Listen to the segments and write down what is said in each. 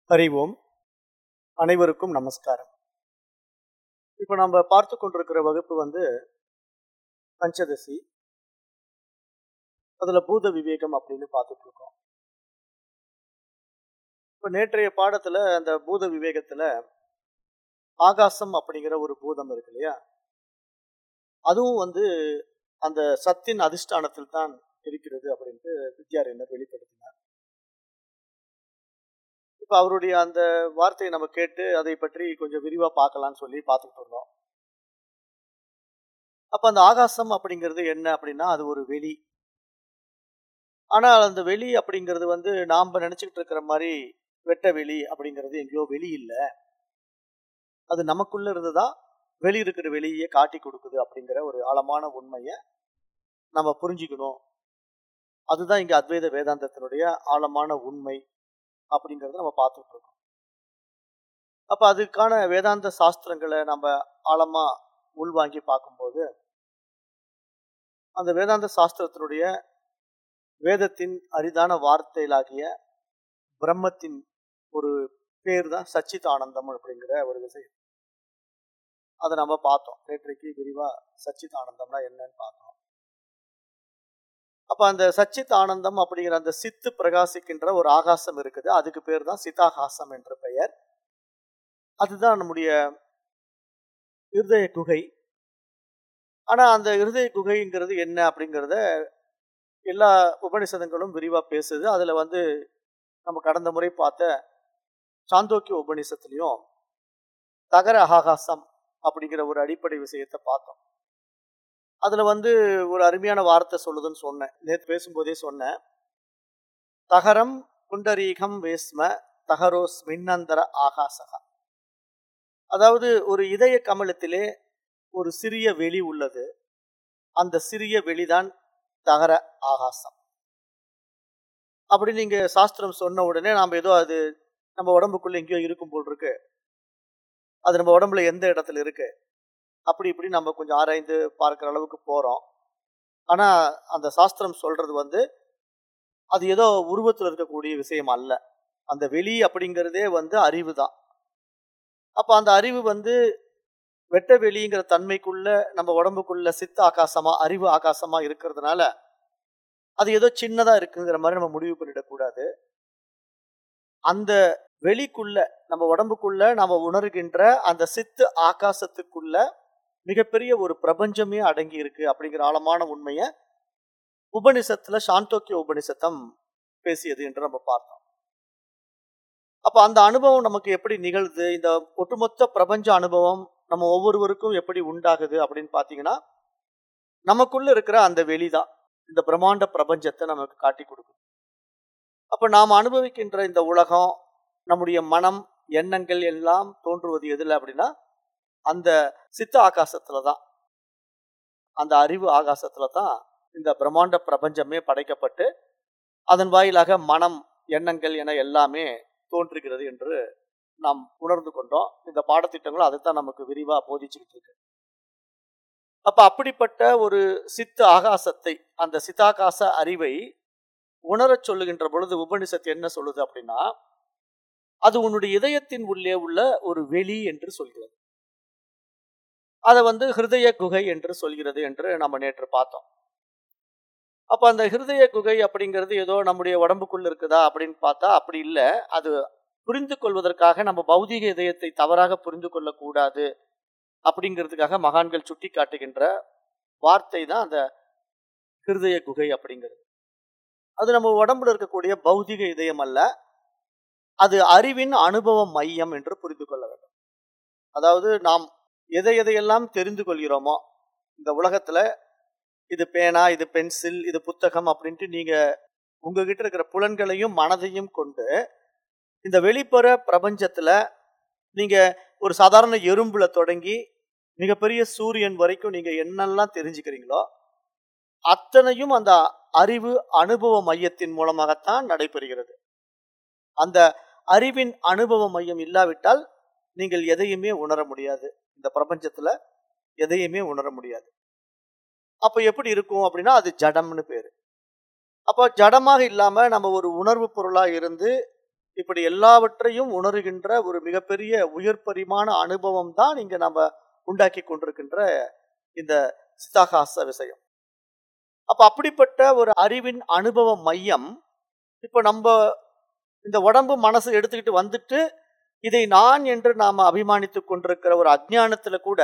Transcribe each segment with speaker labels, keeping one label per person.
Speaker 1: அறிவோம் அனைவருக்கும் நமஸ்காரம் இப்போ நம்ம பார்த்து கொண்டிருக்கிற வகுப்பு வந்து பஞ்சதசி அதுல பூத விவேகம் அப்படின்னு பார்த்துட்டு இருக்கோம் இப்போ நேற்றைய பாடத்துல அந்த பூத விவேகத்துல ஆகாசம் அப்படிங்கிற ஒரு பூதம் இருக்கு இல்லையா அதுவும் வந்து அந்த சத்தின் அதிஷ்டானத்தில் தான் இருக்கிறது அப்படின்ட்டு வித்யாரண்யர் வெளிப்படுத்தினார் இப்ப அவருடைய அந்த வார்த்தையை நம்ம கேட்டு அதை பற்றி கொஞ்சம் விரிவா பார்க்கலாம்னு சொல்லி பார்த்துட்டு இருந்தோம் அப்ப அந்த ஆகாசம் அப்படிங்கிறது என்ன அப்படின்னா அது ஒரு வெளி ஆனால் அந்த வெளி அப்படிங்கிறது வந்து நாம நினைச்சுக்கிட்டு இருக்கிற மாதிரி வெட்ட வெளி அப்படிங்கிறது எங்கேயோ வெளி இல்லை அது நமக்குள்ள இருந்துதான் வெளி இருக்கிற வெளியே காட்டி கொடுக்குது அப்படிங்கிற ஒரு ஆழமான உண்மையை நம்ம புரிஞ்சுக்கணும் அதுதான் இங்க அத்வைத வேதாந்தத்தினுடைய ஆழமான உண்மை அப்படிங்கிறத நம்ம பார்த்துட்டு இருக்கோம் அப்ப அதுக்கான வேதாந்த சாஸ்திரங்களை நம்ம ஆழமா உள்வாங்கி பார்க்கும்போது அந்த வேதாந்த சாஸ்திரத்தினுடைய வேதத்தின் அரிதான வார்த்தைகளாகிய பிரம்மத்தின் ஒரு பேர் தான் சச்சித் ஆனந்தம் அப்படிங்கிற ஒரு விஷயம் அதை நம்ம பார்த்தோம் நேற்றைக்கு விரிவா சச்சித் ஆனந்தம்னா என்னன்னு பார்த்தோம் அப்ப அந்த சச்சித் ஆனந்தம் அப்படிங்கிற அந்த சித்து பிரகாசிக்கின்ற ஒரு ஆகாசம் இருக்குது அதுக்கு பேர் தான் சிதாகாசம் என்ற பெயர் அதுதான் நம்முடைய இருதய குகை ஆனா அந்த இருதய குகைங்கிறது என்ன அப்படிங்கிறத எல்லா உபனிஷதங்களும் விரிவா பேசுது அதுல வந்து நம்ம கடந்த முறை பார்த்த சாந்தோக்கிய உபனிஷத்துலயும் தகர ஆகாசம் அப்படிங்கிற ஒரு அடிப்படை விஷயத்தை பார்த்தோம் அதுல வந்து ஒரு அருமையான வார்த்தை சொல்லுதுன்னு சொன்னேன் நேற்று பேசும்போதே சொன்னேன் தகரம் குண்டரீகம் வேஸ்ம தகரோஸ் மின்னந்தர ஆகாசகா அதாவது ஒரு இதய கமலத்திலே ஒரு சிறிய வெளி உள்ளது அந்த சிறிய வெளிதான் தகர ஆகாசம் அப்படி நீங்க சாஸ்திரம் சொன்ன உடனே நாம ஏதோ அது நம்ம உடம்புக்குள்ள எங்கேயோ இருக்கும் போல் இருக்கு அது நம்ம உடம்புல எந்த இடத்துல இருக்கு அப்படி இப்படி நம்ம கொஞ்சம் ஆராய்ந்து பார்க்குற அளவுக்கு போறோம் ஆனா அந்த சாஸ்திரம் சொல்றது வந்து அது ஏதோ உருவத்தில் இருக்கக்கூடிய விஷயம் அல்ல அந்த வெளி அப்படிங்கிறதே வந்து அறிவு தான் அப்ப அந்த அறிவு வந்து வெட்ட வெளிங்கிற தன்மைக்குள்ள நம்ம உடம்புக்குள்ள சித்த ஆகாசமா அறிவு ஆகாசமா இருக்கிறதுனால அது ஏதோ சின்னதா இருக்குங்கிற மாதிரி நம்ம முடிவு பண்ணிடக்கூடாது அந்த வெளிக்குள்ள நம்ம உடம்புக்குள்ள நம்ம உணர்கின்ற அந்த சித்து ஆகாசத்துக்குள்ள மிகப்பெரிய ஒரு பிரபஞ்சமே அடங்கி இருக்கு அப்படிங்கிற ஆழமான உண்மையை உபனிஷத்துல சாந்தோக்கிய உபனிஷத்தம் பேசியது என்று நம்ம பார்த்தோம் அப்ப அந்த அனுபவம் நமக்கு எப்படி நிகழுது இந்த ஒட்டுமொத்த பிரபஞ்ச அனுபவம் நம்ம ஒவ்வொருவருக்கும் எப்படி உண்டாகுது அப்படின்னு பாத்தீங்கன்னா நமக்குள்ள இருக்கிற அந்த வெளிதான் இந்த பிரம்மாண்ட பிரபஞ்சத்தை நமக்கு காட்டி கொடுக்கும் அப்ப நாம் அனுபவிக்கின்ற இந்த உலகம் நம்முடைய மனம் எண்ணங்கள் எல்லாம் தோன்றுவது எதுல அப்படின்னா அந்த சித்த ஆகாசத்துல தான் அந்த அறிவு ஆகாசத்துல தான் இந்த பிரம்மாண்ட பிரபஞ்சமே படைக்கப்பட்டு அதன் வாயிலாக மனம் எண்ணங்கள் என எல்லாமே தோன்றுகிறது என்று நாம் உணர்ந்து கொண்டோம் இந்த பாடத்திட்டங்களும் அதைத்தான் நமக்கு விரிவா போதிச்சுக்கிட்டு இருக்கு அப்ப அப்படிப்பட்ட ஒரு சித்து ஆகாசத்தை அந்த சித்தாகாச அறிவை உணரச் சொல்லுகின்ற பொழுது உபனிஷத்து என்ன சொல்லுது அப்படின்னா அது உன்னுடைய இதயத்தின் உள்ளே உள்ள ஒரு வெளி என்று சொல்கிறது அதை வந்து ஹிருதய குகை என்று சொல்கிறது என்று நம்ம நேற்று பார்த்தோம் அப்ப அந்த ஹிருதய குகை அப்படிங்கிறது ஏதோ நம்முடைய உடம்புக்குள்ள இருக்குதா அப்படின்னு பார்த்தா அப்படி இல்லை அது புரிந்து கொள்வதற்காக நம்ம பௌதிக இதயத்தை தவறாக புரிந்து கொள்ளக்கூடாது அப்படிங்கிறதுக்காக மகான்கள் சுட்டி காட்டுகின்ற வார்த்தை தான் அந்த ஹிருதய குகை அப்படிங்கிறது அது நம்ம உடம்புல இருக்கக்கூடிய பௌதிக இதயம் அல்ல அது அறிவின் அனுபவ மையம் என்று புரிந்து கொள்ள வேண்டும் அதாவது நாம் எதை எதையெல்லாம் தெரிந்து கொள்கிறோமோ இந்த உலகத்துல இது பேனா இது பென்சில் இது புத்தகம் அப்படின்ட்டு நீங்க உங்ககிட்ட இருக்கிற புலன்களையும் மனதையும் கொண்டு இந்த வெளிப்புற பிரபஞ்சத்துல நீங்க ஒரு சாதாரண எறும்புல தொடங்கி மிகப்பெரிய சூரியன் வரைக்கும் நீங்க என்னெல்லாம் தெரிஞ்சுக்கிறீங்களோ அத்தனையும் அந்த அறிவு அனுபவ மையத்தின் மூலமாகத்தான் நடைபெறுகிறது அந்த அறிவின் அனுபவ மையம் இல்லாவிட்டால் நீங்கள் எதையுமே உணர முடியாது இந்த பிரபஞ்சத்துல எதையுமே உணர முடியாது அப்ப எப்படி இருக்கும் அப்படின்னா அது ஜடம்னு பேரு அப்போ ஜடமாக இல்லாம நம்ம ஒரு உணர்வு பொருளா இருந்து இப்படி எல்லாவற்றையும் உணர்கின்ற ஒரு மிகப்பெரிய உயர் பரிமாண அனுபவம் தான் இங்க நம்ம உண்டாக்கி கொண்டிருக்கின்ற இந்த சிதாகாச விஷயம் அப்ப அப்படிப்பட்ட ஒரு அறிவின் அனுபவ மையம் இப்ப நம்ம இந்த உடம்பு மனசு எடுத்துக்கிட்டு வந்துட்டு இதை நான் என்று நாம அபிமானித்துக் கொண்டிருக்கிற ஒரு அஜ்ஞானத்துல கூட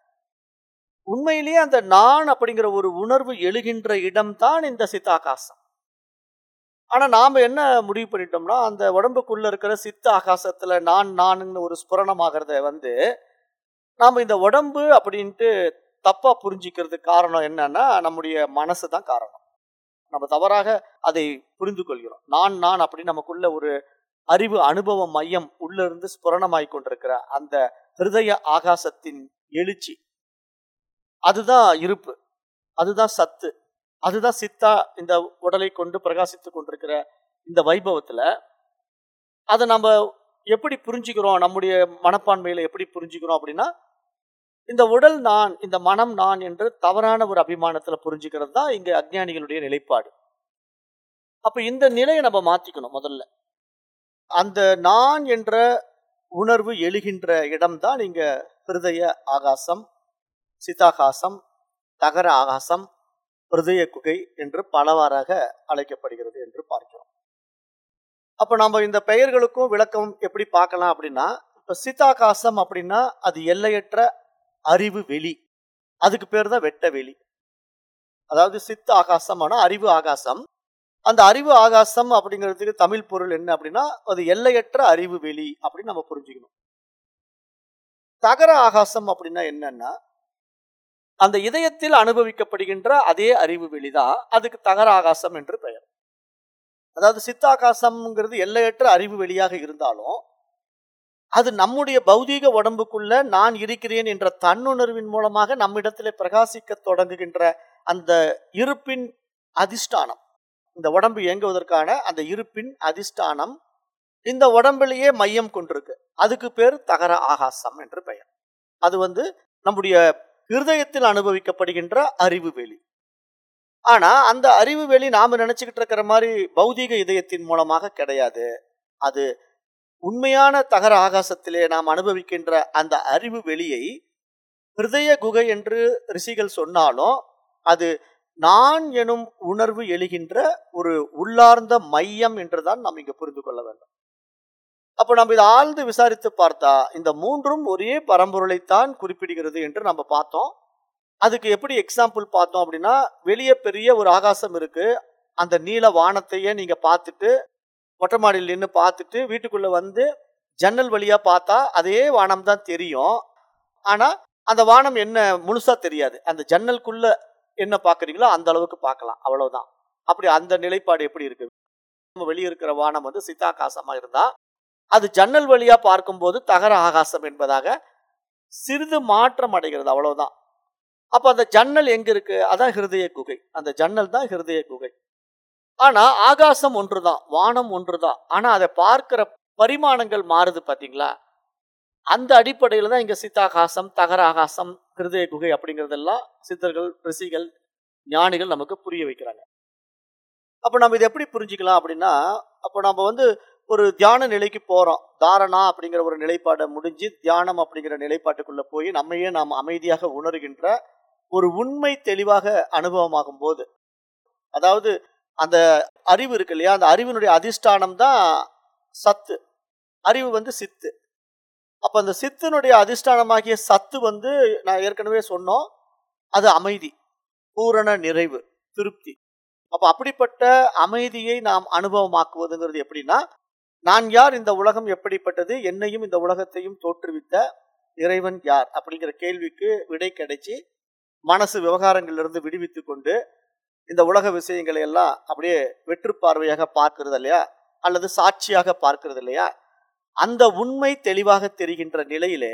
Speaker 1: உண்மையிலேயே அந்த நான் அப்படிங்கிற ஒரு உணர்வு எழுகின்ற இடம்தான் இந்த சித்தாகாசம் ஆனா நாம என்ன முடிவு பண்ணிட்டோம்னா அந்த உடம்புக்குள்ள இருக்கிற சித்த ஆகாசத்துல நான் நான்னு ஒரு ஸ்புரணமாகிறத வந்து நாம இந்த உடம்பு அப்படின்ட்டு தப்பா புரிஞ்சுக்கிறதுக்கு காரணம் என்னன்னா நம்முடைய மனசு தான் காரணம் நம்ம தவறாக அதை புரிந்து கொள்கிறோம் நான் நான் அப்படின்னு நமக்குள்ள ஒரு அறிவு அனுபவ மையம் உள்ள இருந்து ஸ்புரணமாய் கொண்டிருக்கிற அந்த ஹிருதய ஆகாசத்தின் எழுச்சி அதுதான் இருப்பு அதுதான் சத்து அதுதான் சித்தா இந்த உடலை கொண்டு பிரகாசித்துக் கொண்டிருக்கிற இந்த வைபவத்துல அதை நம்ம எப்படி புரிஞ்சுக்கிறோம் நம்முடைய மனப்பான்மையில எப்படி புரிஞ்சுக்கிறோம் அப்படின்னா இந்த உடல் நான் இந்த மனம் நான் என்று தவறான ஒரு அபிமானத்துல புரிஞ்சுக்கிறது தான் இங்க அஜ்ஞானிகளுடைய நிலைப்பாடு அப்ப இந்த நிலையை நம்ம மாத்திக்கணும் முதல்ல அந்த நான் என்ற உணர்வு எழுகின்ற இடம்தான் இங்க ஹிருதய ஆகாசம் சிதாகாசம் தகர ஆகாசம் ஹிருதய குகை என்று பலவாறாக அழைக்கப்படுகிறது என்று பார்க்கிறோம் அப்ப நம்ம இந்த பெயர்களுக்கும் விளக்கம் எப்படி பார்க்கலாம் அப்படின்னா இப்ப சிதாகாசம் அப்படின்னா அது எல்லையற்ற அறிவு வெளி அதுக்கு பேர் தான் வெட்ட வெளி அதாவது சித்த ஆகாசமான அறிவு ஆகாசம் அந்த அறிவு ஆகாசம் அப்படிங்கிறதுக்கு தமிழ் பொருள் என்ன அப்படின்னா அது எல்லையற்ற அறிவு வெளி அப்படின்னு நம்ம புரிஞ்சுக்கணும் தகர ஆகாசம் அப்படின்னா என்னன்னா அந்த இதயத்தில் அனுபவிக்கப்படுகின்ற அதே அறிவு வெளிதான் அதுக்கு தகர ஆகாசம் என்று பெயர் அதாவது சித்தாகாசம்ங்கிறது எல்லையற்ற அறிவு வெளியாக இருந்தாலும் அது நம்முடைய பௌதீக உடம்புக்குள்ள நான் இருக்கிறேன் என்ற தன்னுணர்வின் மூலமாக நம்மிடத்திலே பிரகாசிக்க தொடங்குகின்ற அந்த இருப்பின் அதிஷ்டானம் இந்த உடம்பு இயங்குவதற்கான அந்த இருப்பின் அதிஷ்டானம் இந்த உடம்பிலேயே மையம் கொண்டிருக்கு அதுக்கு பேர் தகர ஆகாசம் என்று பெயர் அது வந்து நம்முடைய இருதயத்தில் அனுபவிக்கப்படுகின்ற அறிவு வெளி ஆனா அந்த அறிவு வெளி நாம நினைச்சுக்கிட்டு இருக்கிற மாதிரி பௌதீக இதயத்தின் மூலமாக கிடையாது அது உண்மையான தகர ஆகாசத்திலே நாம் அனுபவிக்கின்ற அந்த அறிவு வெளியை ஹிருதய குகை என்று ரிஷிகள் சொன்னாலும் அது நான் எனும் உணர்வு எழுகின்ற ஒரு உள்ளார்ந்த மையம் என்றுதான் நாம் இங்க புரிந்து கொள்ள வேண்டும் அப்ப நம்ம இதை ஆழ்ந்து விசாரித்து பார்த்தா இந்த மூன்றும் ஒரே பரம்பொருளைத்தான் குறிப்பிடுகிறது என்று நம்ம பார்த்தோம் அதுக்கு எப்படி எக்ஸாம்பிள் பார்த்தோம் அப்படின்னா வெளியே பெரிய ஒரு ஆகாசம் இருக்கு அந்த நீல வானத்தையே நீங்க பார்த்துட்டு மொட்டை மாடியில் நின்று பார்த்துட்டு வீட்டுக்குள்ள வந்து ஜன்னல் வழியா பார்த்தா அதே வானம் தான் தெரியும் ஆனா அந்த வானம் என்ன முழுசா தெரியாது அந்த ஜன்னலுக்குள்ள என்ன பாக்குறீங்களோ அந்த அளவுக்கு பார்க்கலாம் அவ்வளவுதான் அப்படி அந்த நிலைப்பாடு எப்படி இருக்கு நம்ம வெளியே இருக்கிற வானம் வந்து சித்தாகாசமா இருந்தா அது ஜன்னல் வழியா பார்க்கும்போது தகர ஆகாசம் என்பதாக சிறிது மாற்றம் அடைகிறது அவ்வளவுதான் அப்ப அந்த ஜன்னல் எங்க இருக்கு அதான் ஹிருதய குகை அந்த ஜன்னல் தான் ஹிருதய குகை ஆனா ஆகாசம் ஒன்றுதான் வானம் ஒன்றுதான் ஆனா அதை பார்க்கிற பரிமாணங்கள் மாறுது பாத்தீங்களா அந்த அடிப்படையில தான் இங்க சித்தாகாசம் தகர ஆகாசம் ஹிருதய குகை அப்படிங்கறதெல்லாம் சித்தர்கள் ரிஷிகள் ஞானிகள் நமக்கு புரிய வைக்கிறாங்க அப்ப நம்ம இதை எப்படி புரிஞ்சுக்கலாம் அப்படின்னா அப்போ நம்ம வந்து ஒரு தியான நிலைக்கு போறோம் தாரணா அப்படிங்கிற ஒரு நிலைப்பாடை முடிஞ்சு தியானம் அப்படிங்கிற நிலைப்பாட்டுக்குள்ள போய் நம்மையே நாம் அமைதியாக உணர்கின்ற ஒரு உண்மை தெளிவாக அனுபவமாகும் போது அதாவது அந்த அறிவு இருக்கு இல்லையா அந்த அறிவினுடைய அதிஷ்டானம் தான் சத்து அறிவு வந்து சித்து அப்ப அந்த சித்தினுடைய அதிஷ்டானமாகிய சத்து வந்து நான் ஏற்கனவே சொன்னோம் அது அமைதி பூரண நிறைவு திருப்தி அப்ப அப்படிப்பட்ட அமைதியை நாம் அனுபவமாக்குவதுங்கிறது எப்படின்னா நான் யார் இந்த உலகம் எப்படிப்பட்டது என்னையும் இந்த உலகத்தையும் தோற்றுவித்த இறைவன் யார் அப்படிங்கிற கேள்விக்கு விடை கிடைச்சி மனசு விவகாரங்களிலிருந்து விடுவித்து கொண்டு இந்த உலக விஷயங்களை எல்லாம் அப்படியே வெற்று பார்வையாக பார்க்கிறது இல்லையா அல்லது சாட்சியாக பார்க்கிறது இல்லையா அந்த உண்மை தெளிவாக தெரிகின்ற நிலையிலே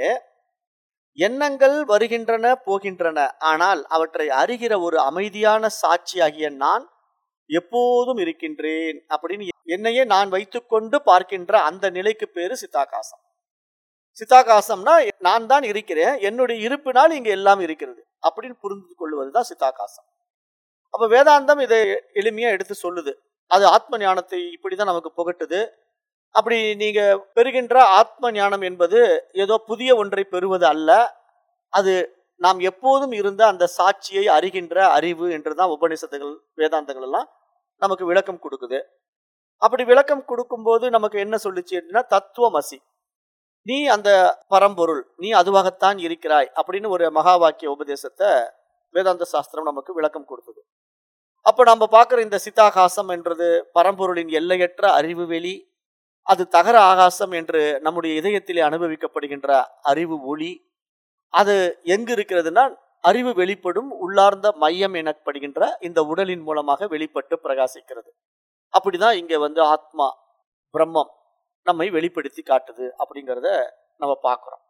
Speaker 1: எண்ணங்கள் வருகின்றன போகின்றன ஆனால் அவற்றை அறிகிற ஒரு அமைதியான சாட்சியாகிய நான் எப்போதும் இருக்கின்றேன் அப்படின்னு என்னையே நான் வைத்துக்கொண்டு பார்க்கின்ற அந்த நிலைக்கு பேரு சித்தாகாசம் சித்தாகாசம்னா நான் தான் இருக்கிறேன் என்னுடைய இருப்பினால் இங்க எல்லாம் இருக்கிறது அப்படின்னு புரிந்து கொள்வதுதான் சித்தாகாசம் அப்ப வேதாந்தம் இதை எளிமையா எடுத்து சொல்லுது அது ஆத்ம ஞானத்தை இப்படிதான் நமக்கு புகட்டுது அப்படி நீங்க பெறுகின்ற ஆத்ம ஞானம் என்பது ஏதோ புதிய ஒன்றை பெறுவது அல்ல அது நாம் எப்போதும் இருந்த அந்த சாட்சியை அறிகின்ற அறிவு என்றுதான் உபநிஷத்துகள் வேதாந்தங்கள் எல்லாம் நமக்கு விளக்கம் கொடுக்குது அப்படி விளக்கம் கொடுக்கும்போது நமக்கு என்ன சொல்லுச்சு அப்படின்னா தத்துவமசி நீ அந்த பரம்பொருள் நீ அதுவாகத்தான் இருக்கிறாய் அப்படின்னு ஒரு மகா வாக்கிய உபதேசத்தை வேதாந்த சாஸ்திரம் நமக்கு விளக்கம் கொடுத்தது அப்ப நம்ம பார்க்குற இந்த சித்தாகாசம் என்றது பரம்பொருளின் எல்லையற்ற அறிவு வெளி அது தகர ஆகாசம் என்று நம்முடைய இதயத்திலே அனுபவிக்கப்படுகின்ற அறிவு ஒளி அது எங்கு இருக்கிறதுனா அறிவு வெளிப்படும் உள்ளார்ந்த மையம் எனப்படுகின்ற இந்த உடலின் மூலமாக வெளிப்பட்டு பிரகாசிக்கிறது அப்படிதான் இங்க வந்து ஆத்மா பிரம்மம் நம்மை வெளிப்படுத்தி காட்டுது அப்படிங்கிறத நம்ம பார்க்குறோம்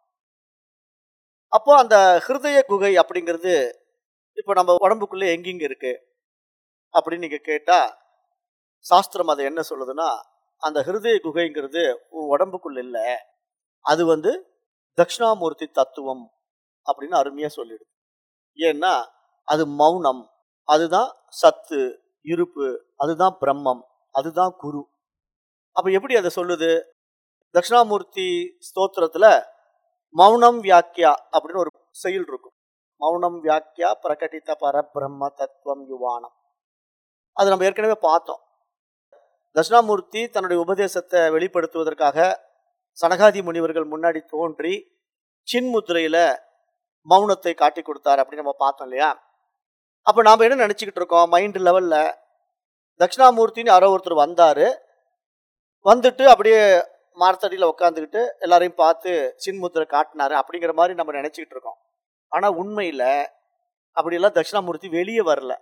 Speaker 1: அப்போ அந்த ஹிருதய குகை அப்படிங்கிறது இப்போ நம்ம உடம்புக்குள்ளே எங்கெங்க இருக்கு அப்படின்னு நீங்க கேட்டா சாஸ்திரம் அதை என்ன சொல்லுதுன்னா அந்த ஹிருதய குகைங்கிறது உன் உடம்புக்குள்ள இல்லை அது வந்து தட்சிணாமூர்த்தி தத்துவம் அப்படின்னு அருமையா சொல்லிடுது ஏன்னா அது மௌனம் அதுதான் சத்து இருப்பு அதுதான் பிரம்மம் அதுதான் குரு அப்ப எப்படி அதை சொல்லுது தட்சிணாமூர்த்தி ஸ்தோத்திரத்துல மௌனம் வியாக்கியா அப்படின்னு ஒரு செயல் இருக்கும் மௌனம் வியாக்கியா பிரகடித பரபிரம்ம தத்துவம் யுவானம் அது நம்ம ஏற்கனவே பார்த்தோம் தட்சிணாமூர்த்தி தன்னுடைய உபதேசத்தை வெளிப்படுத்துவதற்காக சனகாதி முனிவர்கள் முன்னாடி தோன்றி சின்முத்திரையில மௌனத்தை காட்டி கொடுத்தாரு அப்படின்னு நம்ம பார்த்தோம் இல்லையா அப்ப நாம என்ன நினைச்சுக்கிட்டு இருக்கோம் மைண்ட் லெவல்ல தட்சிணாமூர்த்தின்னு யாரோ ஒருத்தர் வந்தாரு வந்துட்டு அப்படியே மரத்தடியில் உட்காந்துக்கிட்டு எல்லாரையும் பார்த்து சின்முத்திரை காட்டினாரு அப்படிங்கிற மாதிரி நம்ம நினைச்சுக்கிட்டு இருக்கோம் ஆனா உண்மையில அப்படியெல்லாம் தட்சிணாமூர்த்தி வெளியே வரல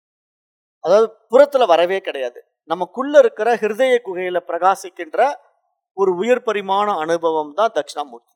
Speaker 1: அதாவது புறத்துல வரவே கிடையாது நமக்குள்ள இருக்கிற ஹிருதய குகையில பிரகாசிக்கின்ற ஒரு உயர் பரிமாண அனுபவம் தான் தட்சிணாமூர்த்தி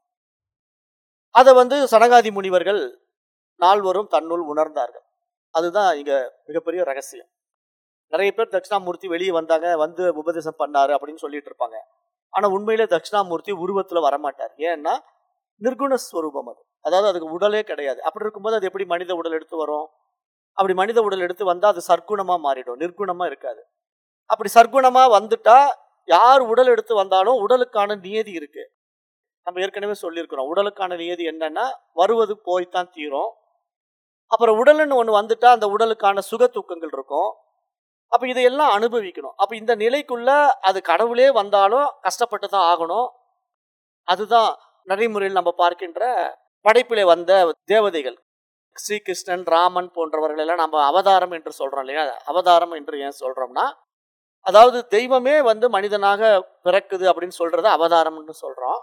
Speaker 1: அதை வந்து சனகாதி முனிவர்கள் நால்வரும் தன்னுள் உணர்ந்தார்கள் அதுதான் இங்க மிகப்பெரிய ரகசியம் நிறைய பேர் தட்சிணாமூர்த்தி வெளியே வந்தாங்க வந்து உபதேசம் பண்ணாரு அப்படின்னு சொல்லிட்டு இருப்பாங்க ஆனா உண்மையிலே தட்சிணாமூர்த்தி உருவத்துல வரமாட்டார் ஏன்னா நிர்குண ஸ்வரூபம் அது அதாவது அதுக்கு உடலே கிடையாது அப்படி இருக்கும்போது அது எப்படி மனித உடல் எடுத்து வரும் அப்படி மனித உடல் எடுத்து வந்தா அது சர்க்குணமா மாறிடும் நிர்குணமா இருக்காது அப்படி சர்க்குணமா வந்துட்டா யார் உடல் எடுத்து வந்தாலும் உடலுக்கான நியதி இருக்கு நம்ம ஏற்கனவே சொல்லியிருக்கிறோம் உடலுக்கான நியதி என்னன்னா வருவது போய்த்தான் தீரும் அப்புறம் உடல்னு ஒன்று வந்துட்டா அந்த உடலுக்கான சுக தூக்கங்கள் இருக்கும் அப்ப இதையெல்லாம் அனுபவிக்கணும் அப்ப இந்த நிலைக்குள்ள அது கடவுளே வந்தாலும் கஷ்டப்பட்டு தான் ஆகணும் அதுதான் நடைமுறையில் நம்ம பார்க்கின்ற படைப்பிலே வந்த தேவதைகள் ஸ்ரீகிருஷ்ணன் ராமன் போன்றவர்கள் எல்லாம் நம்ம அவதாரம் என்று சொல்றோம் இல்லையா அவதாரம் என்று ஏன் சொல்றோம்னா அதாவது தெய்வமே வந்து மனிதனாக பிறக்குது அப்படின்னு சொல்றது அவதாரம்னு சொல்றோம்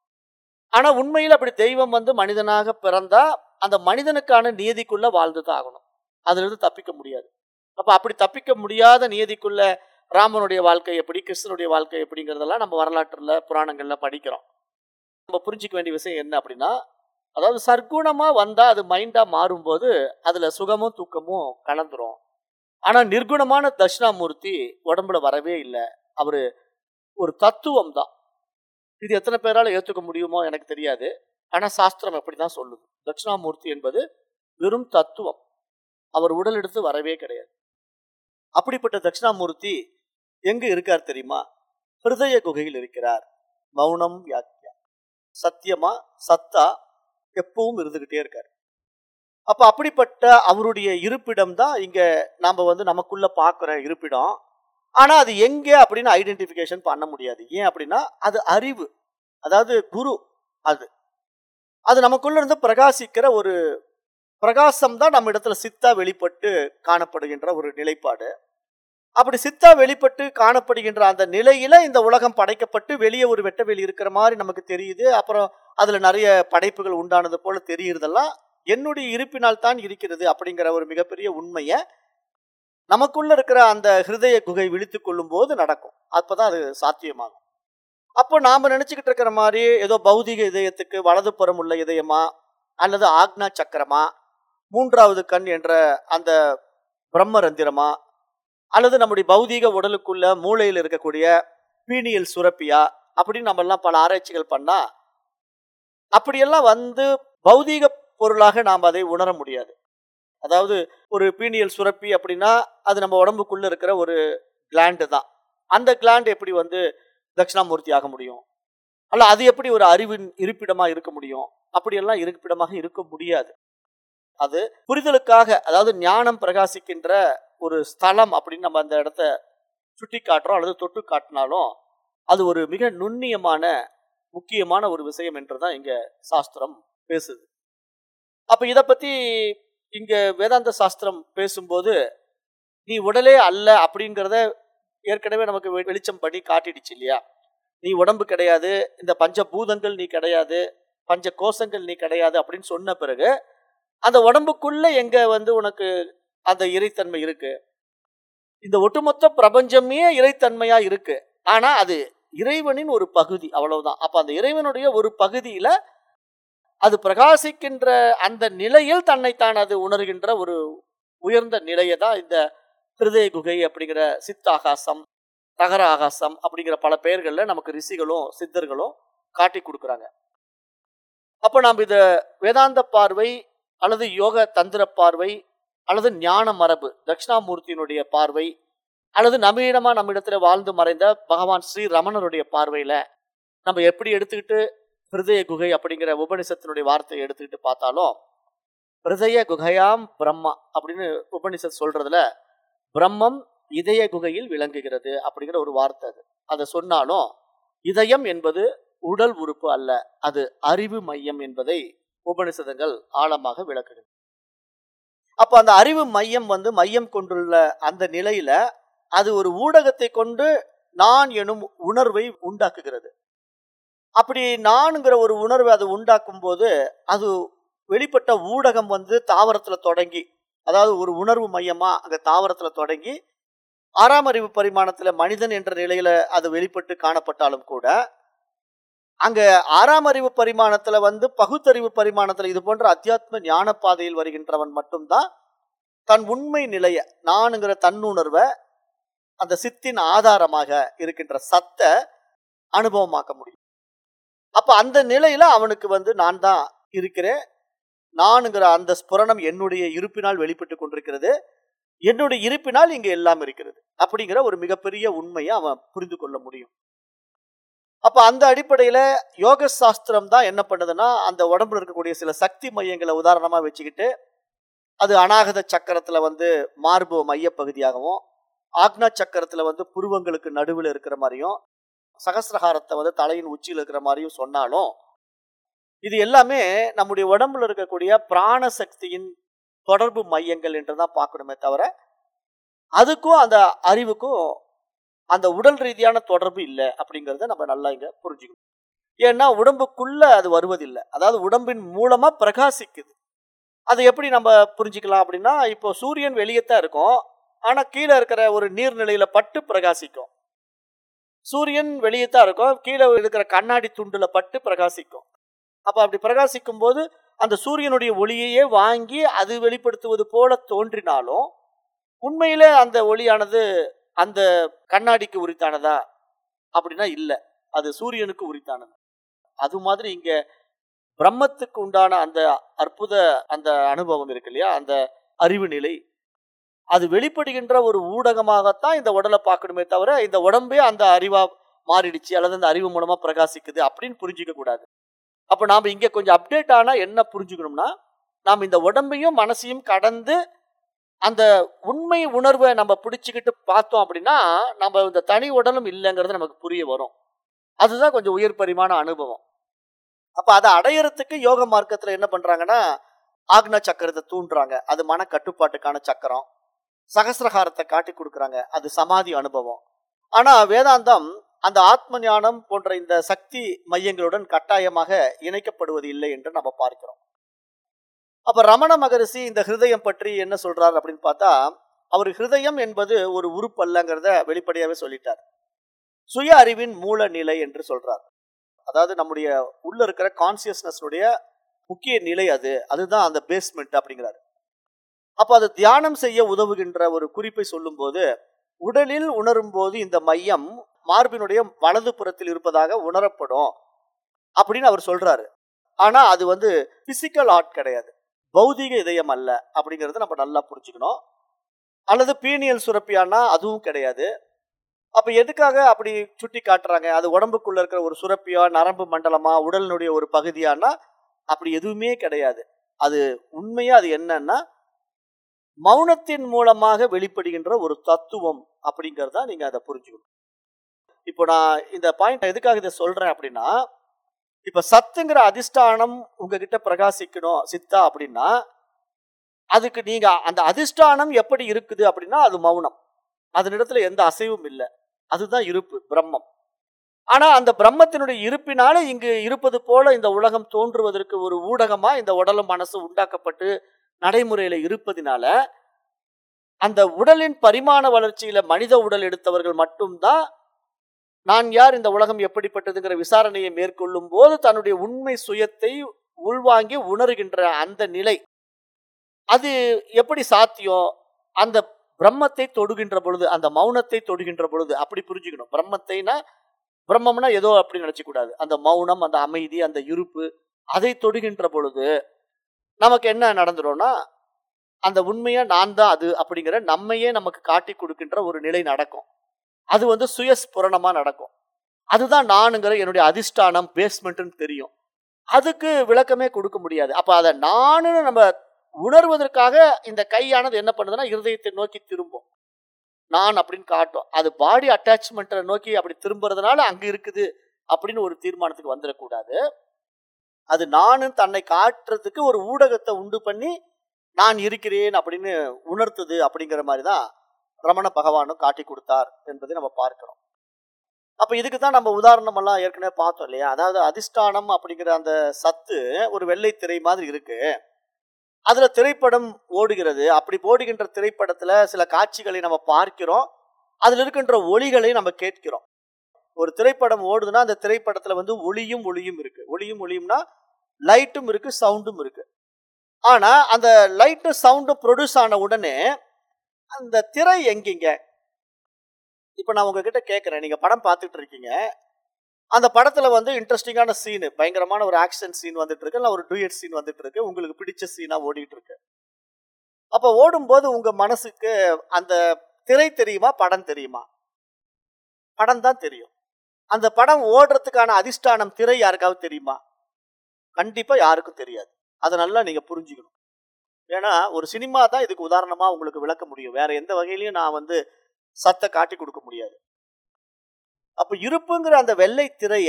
Speaker 1: ஆனா உண்மையில் அப்படி தெய்வம் வந்து மனிதனாக பிறந்தா அந்த மனிதனுக்கான நியதிக்குள்ள வாழ்ந்துதான் ஆகணும் அதுல இருந்து தப்பிக்க முடியாது அப்ப அப்படி தப்பிக்க முடியாத நியதிக்குள்ள ராமனுடைய வாழ்க்கை எப்படி கிருஷ்ணனுடைய வாழ்க்கை எப்படிங்கிறதெல்லாம் நம்ம வரலாற்றுல புராணங்கள்ல படிக்கிறோம் நம்ம புரிஞ்சிக்க வேண்டிய விஷயம் என்ன அப்படின்னா அதாவது சர்க்குணமா வந்தா அது மைண்டா மாறும்போது அதுல சுகமும் தூக்கமும் கலந்துரும் ஆனா நிர்குணமான தட்சிணாமூர்த்தி உடம்புல வரவே இல்லை அவரு ஒரு தத்துவம் தான் இது எத்தனை பேரால ஏத்துக்க முடியுமோ எனக்கு தெரியாது ஆனா சாஸ்திரம் அப்படிதான் சொல்லுது தட்சிணாமூர்த்தி என்பது வெறும் தத்துவம் அவர் உடல் எடுத்து வரவே கிடையாது அப்படிப்பட்ட தட்சிணாமூர்த்தி எங்க இருக்கார் தெரியுமா ஹிருதய குகையில் இருக்கிறார் மௌனம் வியாக்கியா சத்தியமா சத்தா எப்பவும் இருந்துகிட்டே இருக்கார் அப்ப அப்படிப்பட்ட அவருடைய இருப்பிடம் தான் இங்க நாம வந்து நமக்குள்ள பாக்குற இருப்பிடம் ஆனா அது எங்க அப்படின்னு ஐடென்டிபிகேஷன் பண்ண முடியாது ஏன் அப்படின்னா அது அறிவு அதாவது குரு அது அது நமக்குள்ள இருந்து பிரகாசிக்கிற ஒரு பிரகாசம் தான் நம்ம இடத்துல சித்தா வெளிப்பட்டு காணப்படுகின்ற ஒரு நிலைப்பாடு அப்படி சித்தா வெளிப்பட்டு காணப்படுகின்ற அந்த நிலையில இந்த உலகம் படைக்கப்பட்டு வெளியே ஒரு வெட்டவெளி இருக்கிற மாதிரி நமக்கு தெரியுது அப்புறம் அதுல நிறைய படைப்புகள் உண்டானது போல தெரியுறதெல்லாம் என்னுடைய இருப்பினால் தான் இருக்கிறது அப்படிங்கிற ஒரு மிகப்பெரிய உண்மையை நமக்குள்ள இருக்கிற அந்த ஹிருதய குகை விழித்து கொள்ளும் போது நடக்கும் அப்பதான் அது சாத்தியமாகும் அப்போ நாம நினைச்சுக்கிட்டு இருக்கிற மாதிரி ஏதோ பௌதிக இதயத்துக்கு வலதுபுறம் உள்ள இதயமா அல்லது ஆக்னா சக்கரமா மூன்றாவது கண் என்ற அந்த பிரம்மரந்திரமா அல்லது நம்முடைய பௌதீக உடலுக்குள்ள மூளையில் இருக்கக்கூடிய பீனியல் சுரப்பியா அப்படின்னு நம்ம எல்லாம் பல ஆராய்ச்சிகள் பண்ணா அப்படியெல்லாம் வந்து பௌதீக பொருளாக நாம் அதை உணர முடியாது அதாவது ஒரு பீனியல் சுரப்பி அப்படின்னா அது நம்ம உடம்புக்குள்ள இருக்கிற ஒரு கிளாண்டு தான் அந்த கிளாண்ட் எப்படி வந்து தட்சிணாமூர்த்தி ஆக முடியும் அல்ல அது எப்படி ஒரு அறிவின் இருப்பிடமா இருக்க முடியும் அப்படியெல்லாம் இருப்பிடமாக இருக்க முடியாது அது புரிதலுக்காக அதாவது ஞானம் பிரகாசிக்கின்ற ஒரு ஸ்தலம் அப்படின்னு நம்ம அந்த இடத்த சுட்டி காட்டுறோம் அல்லது தொட்டு காட்டினாலும் அது ஒரு மிக நுண்ணியமான முக்கியமான ஒரு விஷயம் என்றுதான் இங்க சாஸ்திரம் பேசுது அப்ப இத பத்தி இங்க வேதாந்த சாஸ்திரம் பேசும்போது நீ உடலே அல்ல அப்படிங்கிறத ஏற்கனவே நமக்கு வெ- வெளிச்சம் பண்ணி காட்டிடுச்சு இல்லையா நீ உடம்பு கிடையாது இந்த பஞ்ச பூதங்கள் நீ கிடையாது பஞ்ச கோஷங்கள் நீ கிடையாது அப்படின்னு சொன்ன பிறகு அந்த உடம்புக்குள்ள எங்க வந்து உனக்கு அந்த இறைத்தன்மை இருக்கு இந்த ஒட்டுமொத்த பிரபஞ்சமே இறைத்தன்மையா இருக்கு ஆனா அது இறைவனின் ஒரு பகுதி அவ்வளவுதான் அப்ப அந்த இறைவனுடைய ஒரு பகுதியில அது பிரகாசிக்கின்ற அந்த நிலையில் தன்னைத்தான் அது உணர்கின்ற ஒரு உயர்ந்த நிலையை தான் இந்த ஹிருதய குகை அப்படிங்கிற சித்தாகாசம் தகர ஆகாசம் அப்படிங்கிற பல பெயர்கள்ல நமக்கு ரிஷிகளும் சித்தர்களும் காட்டி கொடுக்குறாங்க அப்ப நாம் இத வேதாந்த பார்வை அல்லது யோக தந்திர பார்வை அல்லது ஞான மரபு தட்சிணாமூர்த்தியினுடைய பார்வை அல்லது நம்மிடமா நம்மிடத்துல வாழ்ந்து மறைந்த பகவான் ஸ்ரீ ரமணருடைய பார்வையில நம்ம எப்படி எடுத்துக்கிட்டு ஹிருதய குகை அப்படிங்கிற உபனிஷத்தினுடைய வார்த்தையை எடுத்துக்கிட்டு பார்த்தாலும் ஹிருதய குகையாம் பிரம்மா அப்படின்னு உபனிஷத் சொல்றதுல பிரம்மம் இதய குகையில் விளங்குகிறது அப்படிங்கிற ஒரு வார்த்தை அது அதை சொன்னாலும் இதயம் என்பது உடல் உறுப்பு அல்ல அது அறிவு மையம் என்பதை உபனிஷதங்கள் ஆழமாக விளக்குகிறது அப்ப அந்த அறிவு மையம் வந்து மையம் கொண்டுள்ள அந்த நிலையில அது ஒரு ஊடகத்தை கொண்டு நான் எனும் உணர்வை உண்டாக்குகிறது அப்படி நான்ங்கிற ஒரு உணர்வை அது உண்டாக்கும் போது அது வெளிப்பட்ட ஊடகம் வந்து தாவரத்துல தொடங்கி அதாவது ஒரு உணர்வு மையமா அங்க தாவரத்துல தொடங்கி ஆறாம் அறிவு பரிமாணத்துல மனிதன் என்ற நிலையில அது வெளிப்பட்டு காணப்பட்டாலும் கூட அங்க ஆறாம் அறிவு பரிமாணத்துல வந்து பகுத்தறிவு பரிமாணத்துல இது போன்ற அத்தியாத்ம ஞான பாதையில் வருகின்றவன் மட்டும்தான் தன் உண்மை நிலைய நானுங்கிற தன்னுணர்வை அந்த சித்தின் ஆதாரமாக இருக்கின்ற சத்த அனுபவமாக்க முடியும் அப்ப அந்த நிலையில அவனுக்கு வந்து நான் தான் இருக்கிறேன் நானுங்கிற அந்த ஸ்புரணம் என்னுடைய இருப்பினால் வெளிப்பட்டு கொண்டிருக்கிறது என்னுடைய இருப்பினால் இங்க எல்லாம் இருக்கிறது அப்படிங்கிற ஒரு மிகப்பெரிய உண்மையை அவன் புரிந்து கொள்ள முடியும் அப்ப அந்த அடிப்படையில யோக சாஸ்திரம் தான் என்ன பண்ணுதுன்னா அந்த உடம்புல இருக்கக்கூடிய சில சக்தி மையங்களை உதாரணமா வச்சுக்கிட்டு அது அநாகத சக்கரத்துல வந்து மார்பு மையப்பகுதியாகவும் ஆக்னா சக்கரத்துல வந்து புருவங்களுக்கு நடுவில் இருக்கிற மாதிரியும் சகசிரஹாரத்தை வந்து தலையின் உச்சியில் இருக்கிற மாதிரியும் சொன்னாலும் இது எல்லாமே நம்முடைய உடம்புல இருக்கக்கூடிய பிராண சக்தியின் தொடர்பு மையங்கள் என்று தான் பார்க்கணுமே தவிர அதுக்கும் அந்த அறிவுக்கும் அந்த உடல் ரீதியான தொடர்பு இல்லை அப்படிங்கிறத நம்ம நல்லா இங்க புரிஞ்சுக்கணும் ஏன்னா உடம்புக்குள்ள அது வருவதில்லை அதாவது உடம்பின் மூலமா பிரகாசிக்குது அது எப்படி நம்ம புரிஞ்சுக்கலாம் அப்படின்னா இப்போ சூரியன் வெளியே தான் இருக்கும் ஆனா கீழே இருக்கிற ஒரு நீர்நிலையில பட்டு பிரகாசிக்கும் சூரியன் வெளியே தான் இருக்கும் கீழே இருக்கிற கண்ணாடி துண்டுல பட்டு பிரகாசிக்கும் அப்ப அப்படி பிரகாசிக்கும் போது அந்த சூரியனுடைய ஒளியையே வாங்கி அது வெளிப்படுத்துவது போல தோன்றினாலும் உண்மையிலே அந்த ஒளியானது அந்த கண்ணாடிக்கு உரித்தானதா அப்படின்னா இல்லை அது சூரியனுக்கு உரித்தானது அது மாதிரி இங்க பிரம்மத்துக்கு உண்டான அந்த அற்புத அந்த அனுபவம் இருக்கு இல்லையா அந்த அறிவு நிலை அது வெளிப்படுகின்ற ஒரு ஊடகமாகத்தான் இந்த உடலை பார்க்கணுமே தவிர இந்த உடம்பே அந்த அறிவா மாறிடுச்சு அல்லது அந்த அறிவு மூலமா பிரகாசிக்குது அப்படின்னு புரிஞ்சுக்க கூடாது அப்ப நாம இங்க கொஞ்சம் அப்டேட் ஆனா என்ன புரிஞ்சுக்கணும்னா நாம் இந்த உடம்பையும் மனசையும் கடந்து அந்த உண்மை உணர்வை நம்ம பிடிச்சுக்கிட்டு பார்த்தோம் அப்படின்னா நம்ம இந்த தனி உடலும் இல்லைங்கிறது நமக்கு புரிய வரும் அதுதான் கொஞ்சம் உயர் பரிமாண அனுபவம் அப்ப அதை அடையறதுக்கு யோக மார்க்கத்துல என்ன பண்றாங்கன்னா ஆக்ன சக்கரத்தை தூண்டுறாங்க அது மன கட்டுப்பாட்டுக்கான சக்கரம் சகசிரகாரத்தை காட்டி கொடுக்குறாங்க அது சமாதி அனுபவம் ஆனா வேதாந்தம் அந்த ஆத்ம ஞானம் போன்ற இந்த சக்தி மையங்களுடன் கட்டாயமாக இணைக்கப்படுவது இல்லை என்று நம்ம பார்க்கிறோம் அப்ப ரமண மகரிஷி இந்த ஹிருதயம் பற்றி என்ன சொல்றார் அப்படின்னு பார்த்தா அவர் ஹிருதயம் என்பது ஒரு உறுப்பு அல்லங்கிறத வெளிப்படையாவே சொல்லிட்டார் சுய அறிவின் மூல நிலை என்று சொல்றார் அதாவது நம்முடைய உள்ள இருக்கிற கான்சியஸ்னஸ்னுடைய முக்கிய நிலை அது அதுதான் அந்த பேஸ்மெண்ட் அப்படிங்கிறாரு அப்ப அது தியானம் செய்ய உதவுகின்ற ஒரு குறிப்பை சொல்லும்போது உடலில் உணரும் போது இந்த மையம் மார்பினுடைய வலது புறத்தில் இருப்பதாக உணரப்படும் அப்படின்னு அவர் சொல்றாரு ஆனா அது வந்து பிசிக்கல் ஆர்ட் கிடையாது பௌதீக இதயம் அல்ல அப்படிங்கறத நம்ம நல்லா புரிஞ்சுக்கணும் அல்லது பீனியல் சுரப்பியானா அதுவும் கிடையாது அப்ப எதுக்காக அப்படி சுட்டி காட்டுறாங்க அது உடம்புக்குள்ள இருக்கிற ஒரு சுரப்பியா நரம்பு மண்டலமா உடலினுடைய ஒரு பகுதியானா அப்படி எதுவுமே கிடையாது அது உண்மையா அது என்னன்னா மௌனத்தின் மூலமாக வெளிப்படுகின்ற ஒரு தத்துவம் அப்படிங்கறதா நீங்க அதை புரிஞ்சுக்கணும் இப்போ நான் இந்த பாயிண்ட் எதுக்காக இதை சொல்றேன் அப்படின்னா இப்ப சத்துங்கிற அதிஷ்டானம் உங்ககிட்ட பிரகாசிக்கணும் சித்தா அப்படின்னா அதுக்கு நீங்க அந்த அதிஷ்டானம் எப்படி இருக்குது அப்படின்னா அது மௌனம் அதனிடத்துல எந்த அசைவும் இல்லை அதுதான் இருப்பு பிரம்மம் ஆனா அந்த பிரம்மத்தினுடைய இருப்பினால இங்கு இருப்பது போல இந்த உலகம் தோன்றுவதற்கு ஒரு ஊடகமா இந்த உடலும் மனசு உண்டாக்கப்பட்டு நடைமுறையில இருப்பதினால அந்த உடலின் பரிமாண வளர்ச்சியில மனித உடல் எடுத்தவர்கள் மட்டும்தான் நான் யார் இந்த உலகம் எப்படிப்பட்டதுங்கிற விசாரணையை மேற்கொள்ளும் போது தன்னுடைய உண்மை சுயத்தை உள்வாங்கி உணர்கின்ற அந்த நிலை அது எப்படி சாத்தியம் அந்த பிரம்மத்தை தொடுகின்ற பொழுது அந்த மௌனத்தை தொடுகின்ற பொழுது அப்படி புரிஞ்சுக்கணும் பிரம்மத்தைனா பிரம்மம்னா ஏதோ அப்படி நினைச்ச கூடாது அந்த மௌனம் அந்த அமைதி அந்த இருப்பு அதை தொடுகின்ற பொழுது நமக்கு என்ன நடந்துரும்னா அந்த உண்மையா நான் தான் அது அப்படிங்கிற நம்மையே நமக்கு காட்டி கொடுக்கின்ற ஒரு நிலை நடக்கும் அது வந்து சுயஸ்புரணமா நடக்கும் அதுதான் நானுங்கிற என்னுடைய அதிஷ்டானம் பேஸ்மெண்ட்னு தெரியும் அதுக்கு விளக்கமே கொடுக்க முடியாது அப்ப அதை நானுன்னு நம்ம உணர்வதற்காக இந்த கையானது என்ன பண்ணுதுன்னா இருதயத்தை நோக்கி திரும்பும் நான் அப்படின்னு காட்டும் அது பாடி அட்டாச்மெண்ட்டை நோக்கி அப்படி திரும்புறதுனால அங்க இருக்குது அப்படின்னு ஒரு தீர்மானத்துக்கு வந்துடக்கூடாது அது நானும் தன்னை காட்டுறதுக்கு ஒரு ஊடகத்தை உண்டு பண்ணி நான் இருக்கிறேன் அப்படின்னு உணர்த்துது அப்படிங்கிற மாதிரி தான் ரமண பகவானும் காட்டி கொடுத்தார் என்பதை நம்ம பார்க்கிறோம் அப்ப இதுக்கு தான் நம்ம உதாரணம் எல்லாம் ஏற்கனவே பார்த்தோம் இல்லையா அதாவது அதிஷ்டானம் அப்படிங்கிற அந்த சத்து ஒரு வெள்ளை திரை மாதிரி இருக்கு அதுல திரைப்படம் ஓடுகிறது அப்படி ஓடுகின்ற திரைப்படத்துல சில காட்சிகளை நம்ம பார்க்கிறோம் அதுல இருக்கின்ற ஒளிகளை நம்ம கேட்கிறோம் ஒரு திரைப்படம் ஓடுதுன்னா அந்த திரைப்படத்துல வந்து ஒளியும் ஒளியும் இருக்கு ஒளியும் ஒளியும்னா லைட்டும் இருக்கு சவுண்டும் இருக்கு ஆனா அந்த லைட்டும் சவுண்டும் ப்ரொடியூஸ் ஆன உடனே அந்த திரை எங்கீங்க இப்ப நான் உங்ககிட்ட கேட்கறேன் நீங்க படம் பார்த்துட்டு இருக்கீங்க அந்த படத்துல வந்து இன்ட்ரெஸ்டிங்கான சீனு பயங்கரமான ஒரு ஆக்ஷன் சீன் வந்துட்டு இருக்கு இல்லை ஒரு டூயட் சீன் வந்துட்டு இருக்கு உங்களுக்கு பிடிச்ச சீனா ஓடிட்டு இருக்கு அப்ப ஓடும்போது உங்க மனசுக்கு அந்த திரை தெரியுமா படம் தெரியுமா படம் தான் தெரியும் அந்த படம் ஓடுறதுக்கான அதிஷ்டானம் திரை யாருக்காவது தெரியுமா கண்டிப்பா யாருக்கும் தெரியாது அதை நல்லா நீங்க புரிஞ்சுக்கணும் ஏன்னா ஒரு சினிமா தான் இதுக்கு உதாரணமா உங்களுக்கு விளக்க முடியும் வேற எந்த வகையிலையும் நான் வந்து சத்த காட்டி கொடுக்க முடியாது அப்ப இருப்புங்கிற அந்த வெள்ளை திரைய